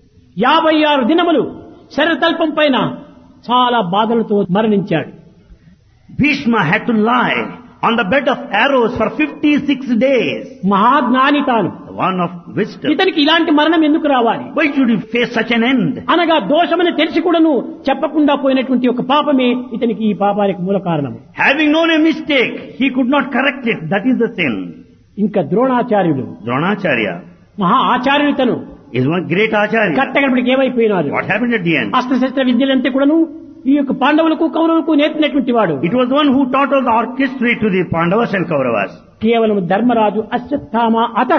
యాభై ఆరు దినములు శరతల్పం పైన చాలా బాధలతో మరణించాడు Bhishma had to lie on the bed of arrows for 56 days. మహాజ్ఞాని తాను The one of wisdom. ఇతనికి ఇలాంటి మరణం ఎందుకు రావాలి Why should he face such an end? అనగా దోషమని తెలిసి కూడాను చెప్పకుండా పోయినటువంటి ఒక పాపమే ఇతనికి ఈ పాపానికి మూల కారణం Having known a mistake, he could not correct it. That is the sin. ఇంకా ద్రోణాచార్యుడు Dronacharya మహా ఆచార్యుడు తను is one great Acharya. కట్టగడపడికి ఏమైపోయినారు What happened at the end? అస్త్రశస్త్ర విద్యలంతా కూడాను ఈ యొక్క పాండవులకు కౌరవులకు నేర్పినటువంటి వాడు It was one who taught all the orchestra to the Pandavas and Kauravas. కేవలం ధర్మరాజు అశ్వత్థామ అత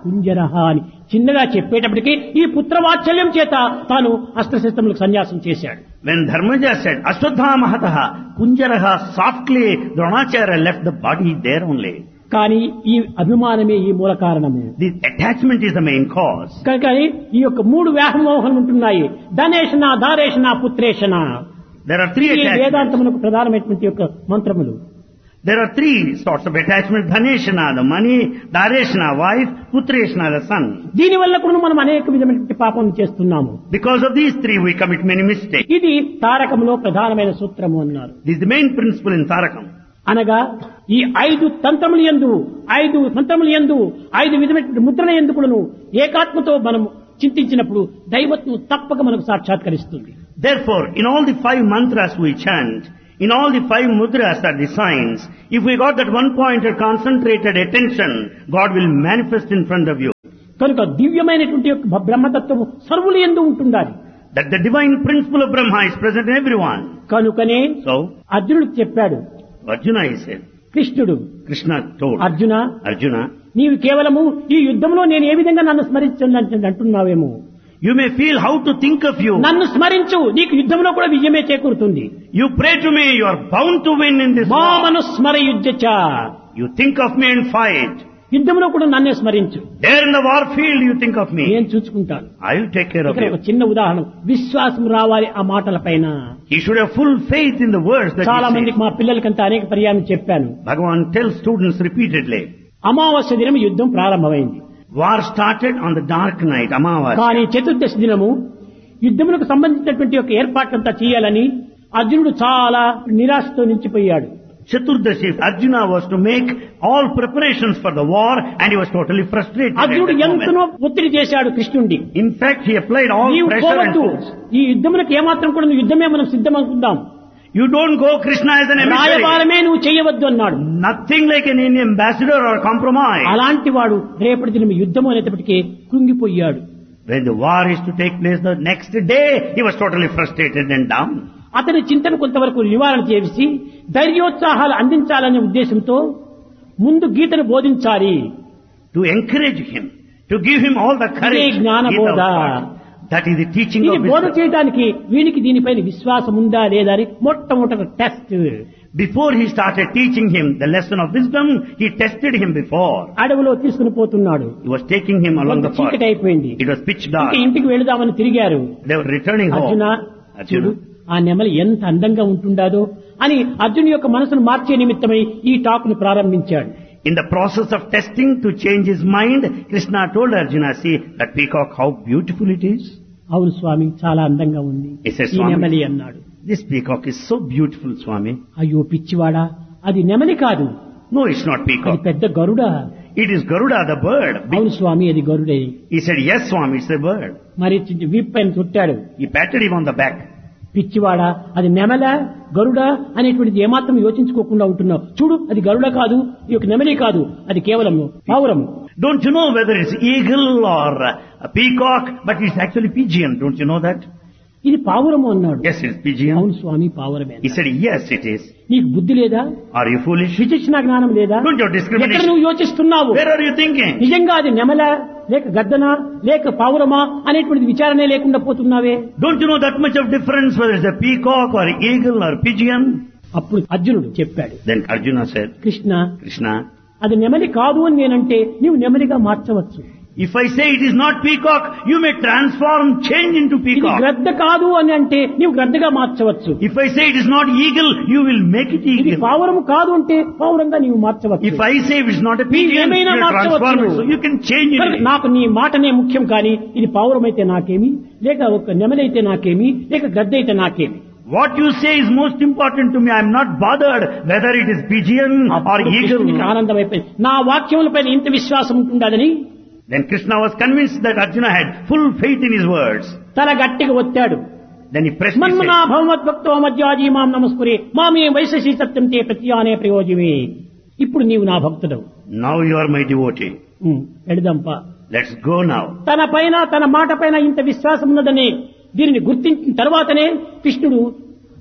కుంజరహ అని చిన్నగా చెప్పేటప్పటికి ఈ పుత్రవాత్సల్యం చేత తాను అస్త్రశస్త్రములకు సన్యాసం చేశాడు When Dharmaja said, Ashwadhamahataha, Kunjaraha softly, Dronacharya left the body there only. కానీ ఈ అభిమానమే ఈ మూల కారణము This attachment is the main cause. కనుక ఈ యొక్క మూడు వ్యామోహములు ఉంటున్నాయి ధనేషణ దారేషణ పుత్రేషణ There are three ఈ attachments. వేదాంతములకు ప్రధానమైనటువంటి యొక్క మంత్రములు There are three sorts of attachment. Dhaneshana, the money, Dareshana, wife, Putreshana, the son. దీని వల్ల కూడా మనం అనేక విధమైనటువంటి పాపం చేస్తున్నాము Because of these three we commit many mistakes. ఇది తారకంలో ప్రధానమైన సూత్రము అన్నారు This is the main principle in Tarakam. అనగా ఈ ఐదు తంత్రములు ఎందు ఐదు మంత్రములు ఎందు ఐదు విధమైన ముద్రల ఎందుకులను ఏకాత్మతో మనం చింతించినప్పుడు దైవత్వం తప్పక మనకు సాక్షాత్కరిస్తుంది Therefore, in all the five mantras we chant, in all the five mudras are the signs, if we got that one pointed concentrated attention, God will manifest in front of you. కనుక దివ్యమైనటువంటి యొక్క బ్రహ్మతత్వము సర్వులు ఎందు ఉంటుండాలి That the divine principle of Brahma is present in everyone. కనుకనే So, అర్జునుడికి చెప్పాడు Arjuna he said, కృష్ణుడు Krishna told అర్జున Arjuna, నీవు కేవలము ఈ యుద్ధంలో నేను ఏ విధంగా నన్ను స్మరించండి అంటున్నావేమో you may feel how to think of you. నన్ను స్మరించు నీకు యుద్ధంలో కూడా విజయమే చేకూరుతుంది You pray to me, you are bound to win in this war. మామను స్మర యుద్ధచ You think of me and fight. యుద్ధంలో కూడా నన్నే స్మరించు There in the war field you think of me. నేను చూసుకుంటాను I will take care of ఇక్కడ ఒక you. చిన్న ఉదాహరణ విశ్వాసం రావాలి ఆ మాటల పైన He should have full faith in the words that చాలా he మందికి says. మా పిల్లలకంతా అనేక పర్యాయం చెప్పాను Bhagavan tells students repeatedly, అమావాస్య దినం యుద్ధం ప్రారంభమైంది war started on the dark night, Amavasya. కానీ చతుర్దశి దినము యుద్ధములకు సంబంధించినటువంటి ఒక ఏర్పాట్లంతా చేయాలని అర్జునుడు చాలా నిరాశతో నిలిచిపోయాడు Chaturdashi, Arjuna was to make all preparations for the war and he was totally frustrated. at అర్జునుడు that moment. ఎంతనో ఒత్తిడి చేశాడు కృష్ణుడి In fact, he applied all నీవు pressure and పోవద్దు force. ఈ యుద్ధములకు ఏమాత్రం కూడా నువ్వు యుద్ధమే మనం సిద్ధం అనుకుందాం You don't go Krishna as an emissary. రాయబారమే నువ్వు చేయవద్దు అన్నాడు Nothing like an Indian ambassador or compromise. అలాంటి వాడు రేపటి దినం యుద్ధం అనేటప్పటికీ కృంగిపోయాడు When the war is to take place the next day, he was totally frustrated and down. అతని చింతన కొంతవరకు నివారణ చేసి ధైర్యోత్సాహాలు అందించాలనే ఉద్దేశంతో ముందు గీతను బోధించాలి To encourage him, to give him all the courage. ఇదే జ్ఞాన Gita బోధ. taught. That is the teaching ఇది of బోధ wisdom. చేయడానికి వీనికి దీనిపైన విశ్వాసం ఉందా లేదా అని మొట్టమొదటి test Before he started teaching him the lesson of wisdom, he tested him before. అడవిలో తీసుకుని పోతున్నాడు He was taking him along కొంత the forest. చీకటి అయిపోయింది It was pitch dark. ఇంకా ఇంటికి వెళదామని తిరిగారు They were returning Arjuna home. చూడు Arjuna, ఆ నెమలి ఎంత అందంగా ఉంటుండాదో అని అర్జున్ యొక్క మనసును మార్చే నిమిత్తమై ఈ టాక్ ను ప్రారంభించాడు in the process of testing to change his mind, Krishna told Arjuna, see that peacock, how beautiful it is. అవును స్వామి చాలా అందంగా ఉంది He said, ఈ "Swami." నెమలి అన్నాడు This peacock is so beautiful, Swami. అయ్యో పిచ్చివాడా అది నెమలి కాదు No, it's not అది peacock. పెద్ద గరుడ It is Garuda, the bird. అవును స్వామి అది గరుడే He said, yes, Swami, it's a bird. మరి వీప్ పైన చుట్టాడు He patted him on the back. పిచ్చివాడా అది నెమల గరుడ అనేటువంటిది ఏమాత్రం యోచించుకోకుండా ఉంటున్నావు చూడు అది గరుడ కాదు ఈ యొక్క నెమలి కాదు అది కేవలం పావురము Don't you know whether it's eagle or a peacock, but it's actually pigeon. Don't you know that? ఇది పావురము అన్నాడు Yes, it's pigeon. అవును స్వామి పావురమే He said, yes, it is. నీకు బుద్ధి లేదా Are you foolish? విచక్షణ జ్ఞానం లేదా Don't you have ఎక్కడ discrimination? నువ్వు యోచిస్తున్నావు Where are you thinking? నిజంగా అది నెమల లేక గద్దన లేక పావురమా అనేటువంటిది విచారణే లేకుండా పోతున్నావే Don't you know that much of difference whether it's a peacock or eagle or pigeon? అప్పుడు అర్జునుడు చెప్పాడు Then Arjuna said, Krishna Krishna, అది నెమలి కాదు అని నేనంటే నీవు నెమలిగా మార్చవచ్చు if I say it is not peacock, you may transform, change into ఇది peacock. గ్రద్ద కాదు అని అంటే నీవు గ్రద్దగా మార్చవచ్చు If I say it is not eagle, you will make it ఇది eagle. పావురము కాదు అంటే పావురంగా నీవు మార్చవచ్చు If I say it's not a pigeon, you ఏమైనా will transform it. మార్చవచ్చు. So you can change కనుక it. నాకు నీ మాటనే ముఖ్యం కానీ ఇది పావురమైతే నాకేమి లేక ఒక నెమలైతే నాకేమి లేక గ్రద్ద అయితే నాకేమి What you say is most important to me. I am not bothered whether it is pigeon or అప్పుడు కృష్ణునికి eagle. ఆనందం అయిపోయింది నా వాక్యములపైన ఇంత విశ్వాసం ఉంటుండదని Then Krishna was convinced that Arjuna had full faith in his words. తల గట్టిగా ఒత్తాడు Then he pressed his మన్మనా head. భగవద్భక్తో మధ్యాజీ మాం నమస్కురే మామే వైశశి సత్యం తే ప్రత్యానే ప్రయోజమే ఇప్పుడు నీవు నా భక్తుడవు Now you are my devotee. Um, వెళదాంపా Let's go now. తన పైన తన మాట పైన ఇంత విశ్వాసం ఉన్నదని దీనిని గుర్తించిన తర్వాతనే కృష్ణుడు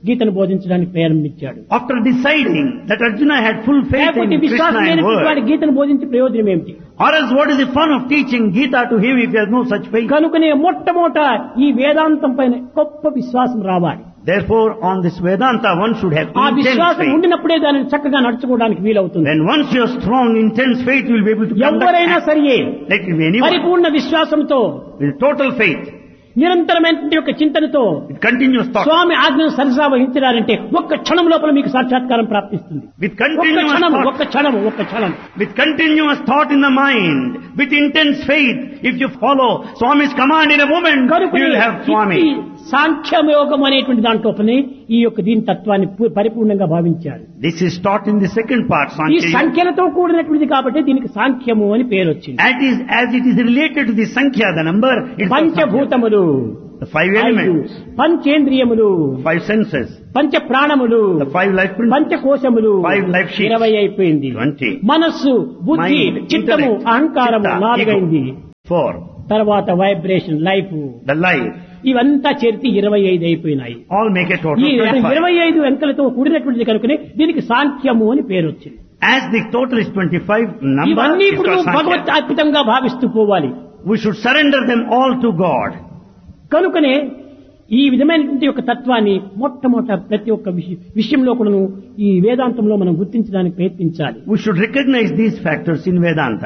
గీతను బోధించడానికి ప్రారంభించాడు After deciding that Arjuna had full faith లేకపోతే in Krishna విశ్వాసం and లేనటువంటి వాడి word, గీతను బోధించి ప్రయోజనం ఏమిటి or else what is the fun of teaching Gita to him if he has no such faith? కనుకనే మొట్టమొదట ఈ వేదాంతం పైన గొప్ప విశ్వాసం రావాలి Therefore, on this Vedanta, one should have ఆ intense విశ్వాసం faith. ఉండినప్పుడే దానిని చక్కగా నడుచుకోవడానికి వీలవుతుంది When once you are strong, intense faith, you will be able to conduct ఎవరైనా act. సరియే Let it be anyone. పరిపూర్ణ విశ్వాసంతో With total faith, నిరంతరమైనటువంటి యొక్క చింతనతో with continuous thought, స్వామి ఆజ్ఞను సరసా వహించడారంటే ఒక్క క్షణం లోపల మీకు సాక్షాత్కారం ప్రాప్తిస్తుంది with ఒక్క continuous క్షణం thought, ఒక్క క్షణం ఒక్క క్షణం with continuous thought in the mind, with intense faith, if you follow Swami's command in a moment, కనుక you will have Swami. సాంఖ్యయోగం అనేటువంటి దాంట్లోపనే ఈ యొక్క దీని తత్వాన్ని పు- పరిపూర్ణంగా భావించారు This is taught in the second part, ఈ Sankhya. Yoga. సంఖ్యలతో కూడినటువంటిది కాబట్టి దీనికి సాంఖ్యము అని పేరు వచ్చింది As it is, as it is related to the Sankhya, the number, it's called Sankhya. పంచభూతములు The five ఐదు, elements, పంచేంద్రియములు five senses, పంచ ప్రాణములు the five life principles, పంచకోశములు Five life sheets. ఇరవై అయిపోయింది twenty, మనస్సు బుద్ధి mind, చిత్తము intellect, అహంకారము chitta, నాలుగైంది ego. four, తర్వాత వైబ్రేషన్ లైఫ్ the life, ఇవంతా చేరితే ఇరవై ఐదు అయిపోయినాయి all make a total ఈ of 25. ఇరవై ఐదు అంకెలతో కూడినటువంటిది కనుకనే దీనికి సాంఖ్యము అని పేరు వచ్చింది As the total is 25, number ఇవన్నీ is ఇప్పుడు called Sankhya. భగవత్ అద్భుతంగా భావిస్తూ పోవాలి We should surrender them all to God. కనుకనే ఈ విధమైనటువంటి యొక్క తత్వాన్ని మొట్టమొదట ప్రతి ఒక్క విష- విషయంలో కూడాను ఈ వేదాంతంలో మనం గుర్తించడానికి ప్రయత్నించాలి We should recognize these factors in Vedanta.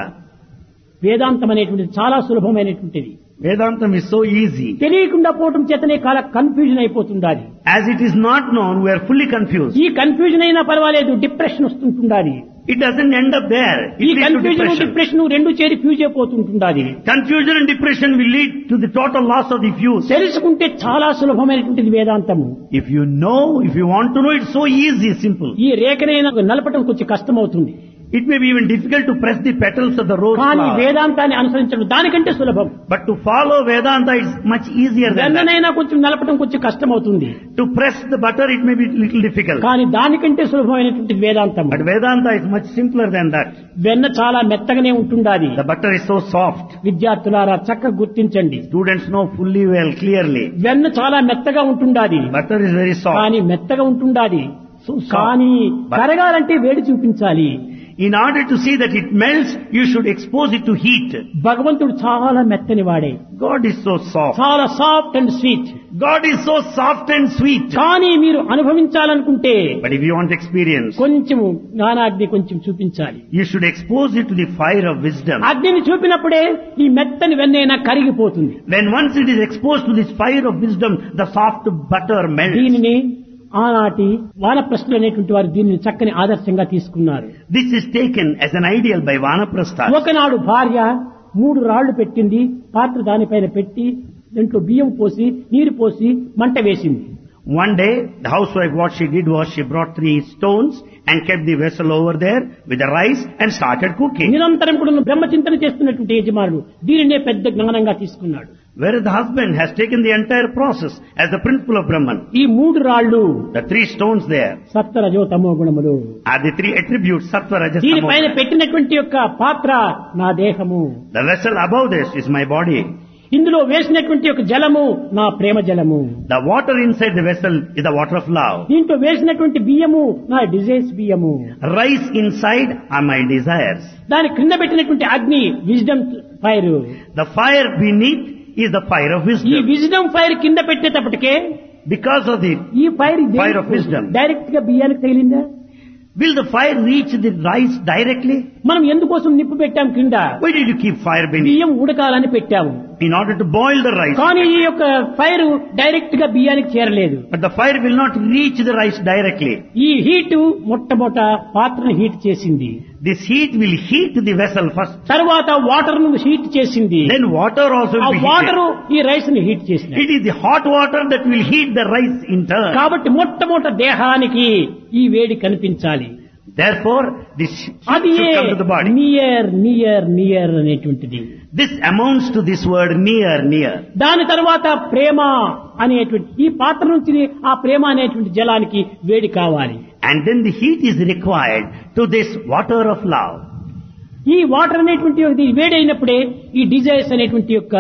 వేదాంతం అనేటువంటిది చాలా సులభమైనటువంటిది Vedantam is so easy. తెలియకుండా పోవటం చేతనే చాలా కన్ఫ్యూజన్ అయిపోతుండాలి As it is not known, we are fully confused. ఈ కన్ఫ్యూజన్ అయినా పర్వాలేదు డిప్రెషన్ వస్తుంటుండాలి It doesn't end up there. ఈ It leads to confusion depression. Depression రెండు చేరి ఫ్యూజ్ అయిపోతుంటుండాలి Confusion and depression will lead to the total loss of the fuse. తెలుసుకుంటే చాలా సులభమైనటువంటిది వేదాంతము If you know, if you want to know, it's so easy, simple. ఈ రేఖనైనా నలపటం కొంచెం కష్టమవుతుంది It may be even difficult to press the petals of the rose కానీ flower. వేదాంతాన్ని అనుసరించడం దానికంటే సులభం But to follow Vedanta is much easier than that. వెన్ననైనా కొంచెం నలపటం కొంచెం కష్టమవుతుంది To press the butter, it may be little difficult. కానీ దానికంటే సులభమైనటువంటి వేదాంతం But Vedanta is much simpler than that. వెన్న చాలా మెత్తగానే ఉంటుండాలి The butter is so soft. విద్యార్థులారా చక్కగా గుర్తించండి Students know fully well, clearly. వెన్న చాలా మెత్తగా ఉంటుండాలి Butter is very soft. కానీ మెత్తగా ఉంటుండాలి So soft. కానీ But- కరగాలంటే వేడి చూపించాలి In order to see that it melts, you should expose it to heat. భగవంతుడు చాలా మెత్తని వాడే God is so soft. చాలా soft and sweet God is so soft and sweet. కానీ మీరు అనుభవించాలనుకుంటే But if you want experience, కొంచెం జ్ఞానాగ్ని కొంచెం చూపించాలి you should expose it to the fire of wisdom. అగ్నిని చూపినప్పుడే ఈ మెత్తని వెన్నైనా కరిగిపోతుంది When once it is exposed to this fire of wisdom, the soft butter melts. దీనిని ఆనాటి వానప్రస్థులు అనేటువంటి వారు దీనిని చక్కని ఆదర్శంగా తీసుకున్నారు This is taken as an ideal by Vanaprastha. ఒకనాడు భార్య మూడు రాళ్లు పెట్టింది పాత్ర దానిపైన పెట్టి దాంట్లో బియ్యం పోసి నీరు పోసి మంట వేసింది One day, the housewife, what she did was she brought three stones and kept the vessel over there with the rice and started cooking. నిరంతరం కూడా బ్రహ్మచింతన చేస్తున్నటువంటి యజమానుడు దీనినే పెద్ద జ్ఞానంగా తీసుకున్నాడు Whereas the husband has taken the entire process as the principle of Brahman. ఈ మూడు రాళ్లు The three stones there సత్వ రజో తమో గుణములు are the three attributes, Sattva, Rajas, దీనిపైన Tamo. పెట్టినటువంటి యొక్క పాత్ర నా దేహము The vessel above this is my body. ఇందులో వేసినటువంటి యొక్క జలము నా ప్రేమ జలము The water inside the vessel is the water of love. దీంట్లో వేసినటువంటి బియ్యము నా డిజైర్స్ బియ్యము Rice inside are my desires. దాని క్రింద పెట్టినటువంటి అగ్ని wisdom fire The fire beneath is the fire of ఈ wisdom. విజ్డమ్ ఫైర్ కింద పెట్టేటప్పటికే Because of the, ఈ fire Fire of wisdom. Direct గా బియ్యానికి తగిలిందా will the fire reach the rice directly? మనం ఎందుకోసం నిప్పు పెట్టాం కింద Why did you keep fire beneath? బియ్యం ఉడకాలని పెట్టాము In order to boil the rice. కానీ ఈ యొక్క ఫైర్ డైరెక్ట్ గా బియ్యానికి చేరలేదు But the fire will not reach the rice directly. ఈ హీట్ మొట్టమొదట పాత్రను హీట్ చేసింది This heat will heat the vessel first. తర్వాత వాటర్ ను హీట్ చేసింది Then water also ఆ will be వాటర్ heated. ఈ రైస్ ని హీట్ చేసింది It is the hot water that will heat the rice in turn. కాబట్టి మొట్టమొదట దేహానికి ఈ వేడి కనిపించాలి Therefore, this heat అది should come to the body. Near near near అనేటువంటిది This amounts to this word near, near. దాని తర్వాత ప్రేమ అనేటువంటి ఈ పాత్ర నుంచి ఆ ప్రేమ అనేటువంటి జలానికి వేడి కావాలి And then the heat is required to this water of love. ఈ వాటర్ అనేటువంటి ఇది వేడైనప్పుడే ఈ డిజైర్స్ అనేటువంటి యొక్క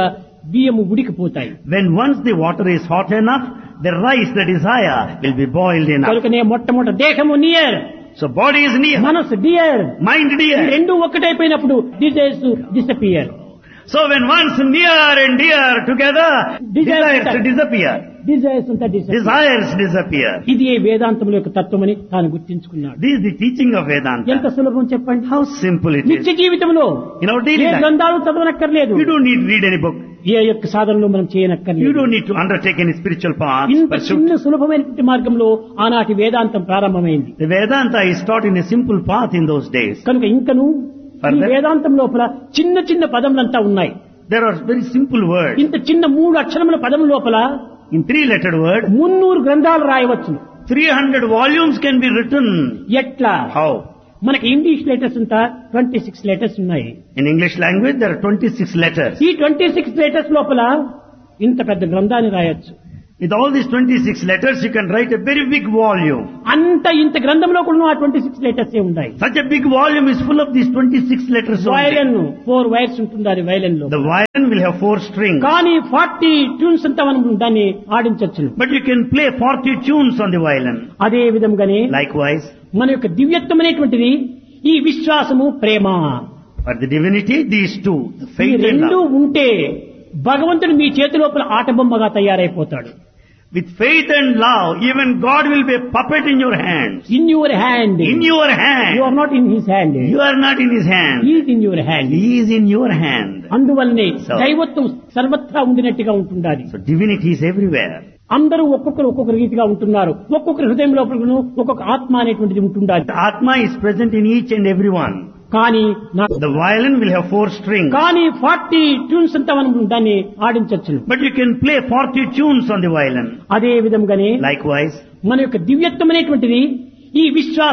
బియ్యము ఉడికిపోతాయి When once the water is hot enough, the rice, the desire, will be boiled enough. కనుకనే మొట్టమొదటి దేహము near So body is near, మనసు డియర్ mind dear. రెండు ఒకటైపోయినప్పుడు desires disappear So when once near and dear together, Desires desires disappear. Desires అంతా disappear. Desires disappear. ఇది ఏ వేదాంతముల యొక్క తత్వమని తాను గుర్తించుకున్నాడు This is the teaching of Vedanta. ఎంత సులభం చెప్పండి How simple it is. నిత్య జీవితంలో In our daily A life, గ్రంథాలు చదవనక్కర్లేదు you don't need to read any book. ఏ యొక్క సాధనలో మనం You చేయనక్కర్లేదు don't need to undertake any spiritual path. ఇంత pursuit. చిన్న సులభమైనటువంటి మార్గంలో ఆనాటి వేదాంతం ప్రారంభమైంది The Vedanta is taught in a simple path in those days. కనుక ఇంకను ఈ Further? వేదాంతం లోపల చిన్న చిన్న పదములంతా ఉన్నాయి There are very simple words. ఇంత చిన్న మూడు అక్షరముల పదం లోపల In three-lettered word, మున్నూరు గ్రంథాలు రాయవచ్చును 300 volumes can be written. ఎట్లా How? మనకి ఇంగ్లీష్ లెటర్స్ అంతా ట్వంటీ సిక్స్ లెటర్స్ ఉన్నాయి In English language, there are 26 letters. ఈ ట్వంటీ సిక్స్ లెటర్స్ లోపల ఇంత పెద్ద గ్రంథాన్ని రాయొచ్చు With all these 26 letters, you can write a very big volume. అంత ఇంత గ్రంథంలో కూడా ఆ ట్వంటీ సిక్స్ లెటర్స్ ఉన్నాయి Such a big volume is full of these 26 letters only. Violin four wires ఉంటుంది అది వైలన్ లో The violin will have four strings. కానీ ఫార్టీ ట్యూన్స్ అంతా మనం దాన్ని ఆడించవచ్చు But you can play 40 tunes on the violin. అదే విధంగానే Likewise, మన యొక్క దివ్యత్వం అనేటువంటిది ఈ విశ్వాసము ప్రేమ for the divinity, these two, the ఈ faith and రెండు love. ఉంటే భగవంతుడు మీ చేతి లోపల ఆటబొమ్మగా తయారైపోతాడు With faith and love, even God will be a puppet in your hands. In your hand In your you hand. Are not in his hand You are not in His hand. Is in your hand He is in your hand. అందువల్లనే So- దైవత్వం సర్వత్రా ఉండినట్టుగా ఉంటుండాలి So divinity is everywhere. అందరూ ఒక్కొక్కరు ఒక్కొక్క రీతిగా ఉంటున్నారు ఒక్కొక్కరి హృదయం లోపల ఒక్కొక్క ఆత్మ అనేటువంటిది ఉంటుండాలి The Atma is present in each and every one. కానీ నాకు The violin will have four strings. కానీ ఫార్టీ ట్యూన్స్ అంతా మనం దాన్ని ఆడించవచ్చు But you can play 40 tunes on the violin. అదే విధంగానే Likewise, మన యొక్క దివ్యత్వం అనేటువంటిది ఈ విశ్వాస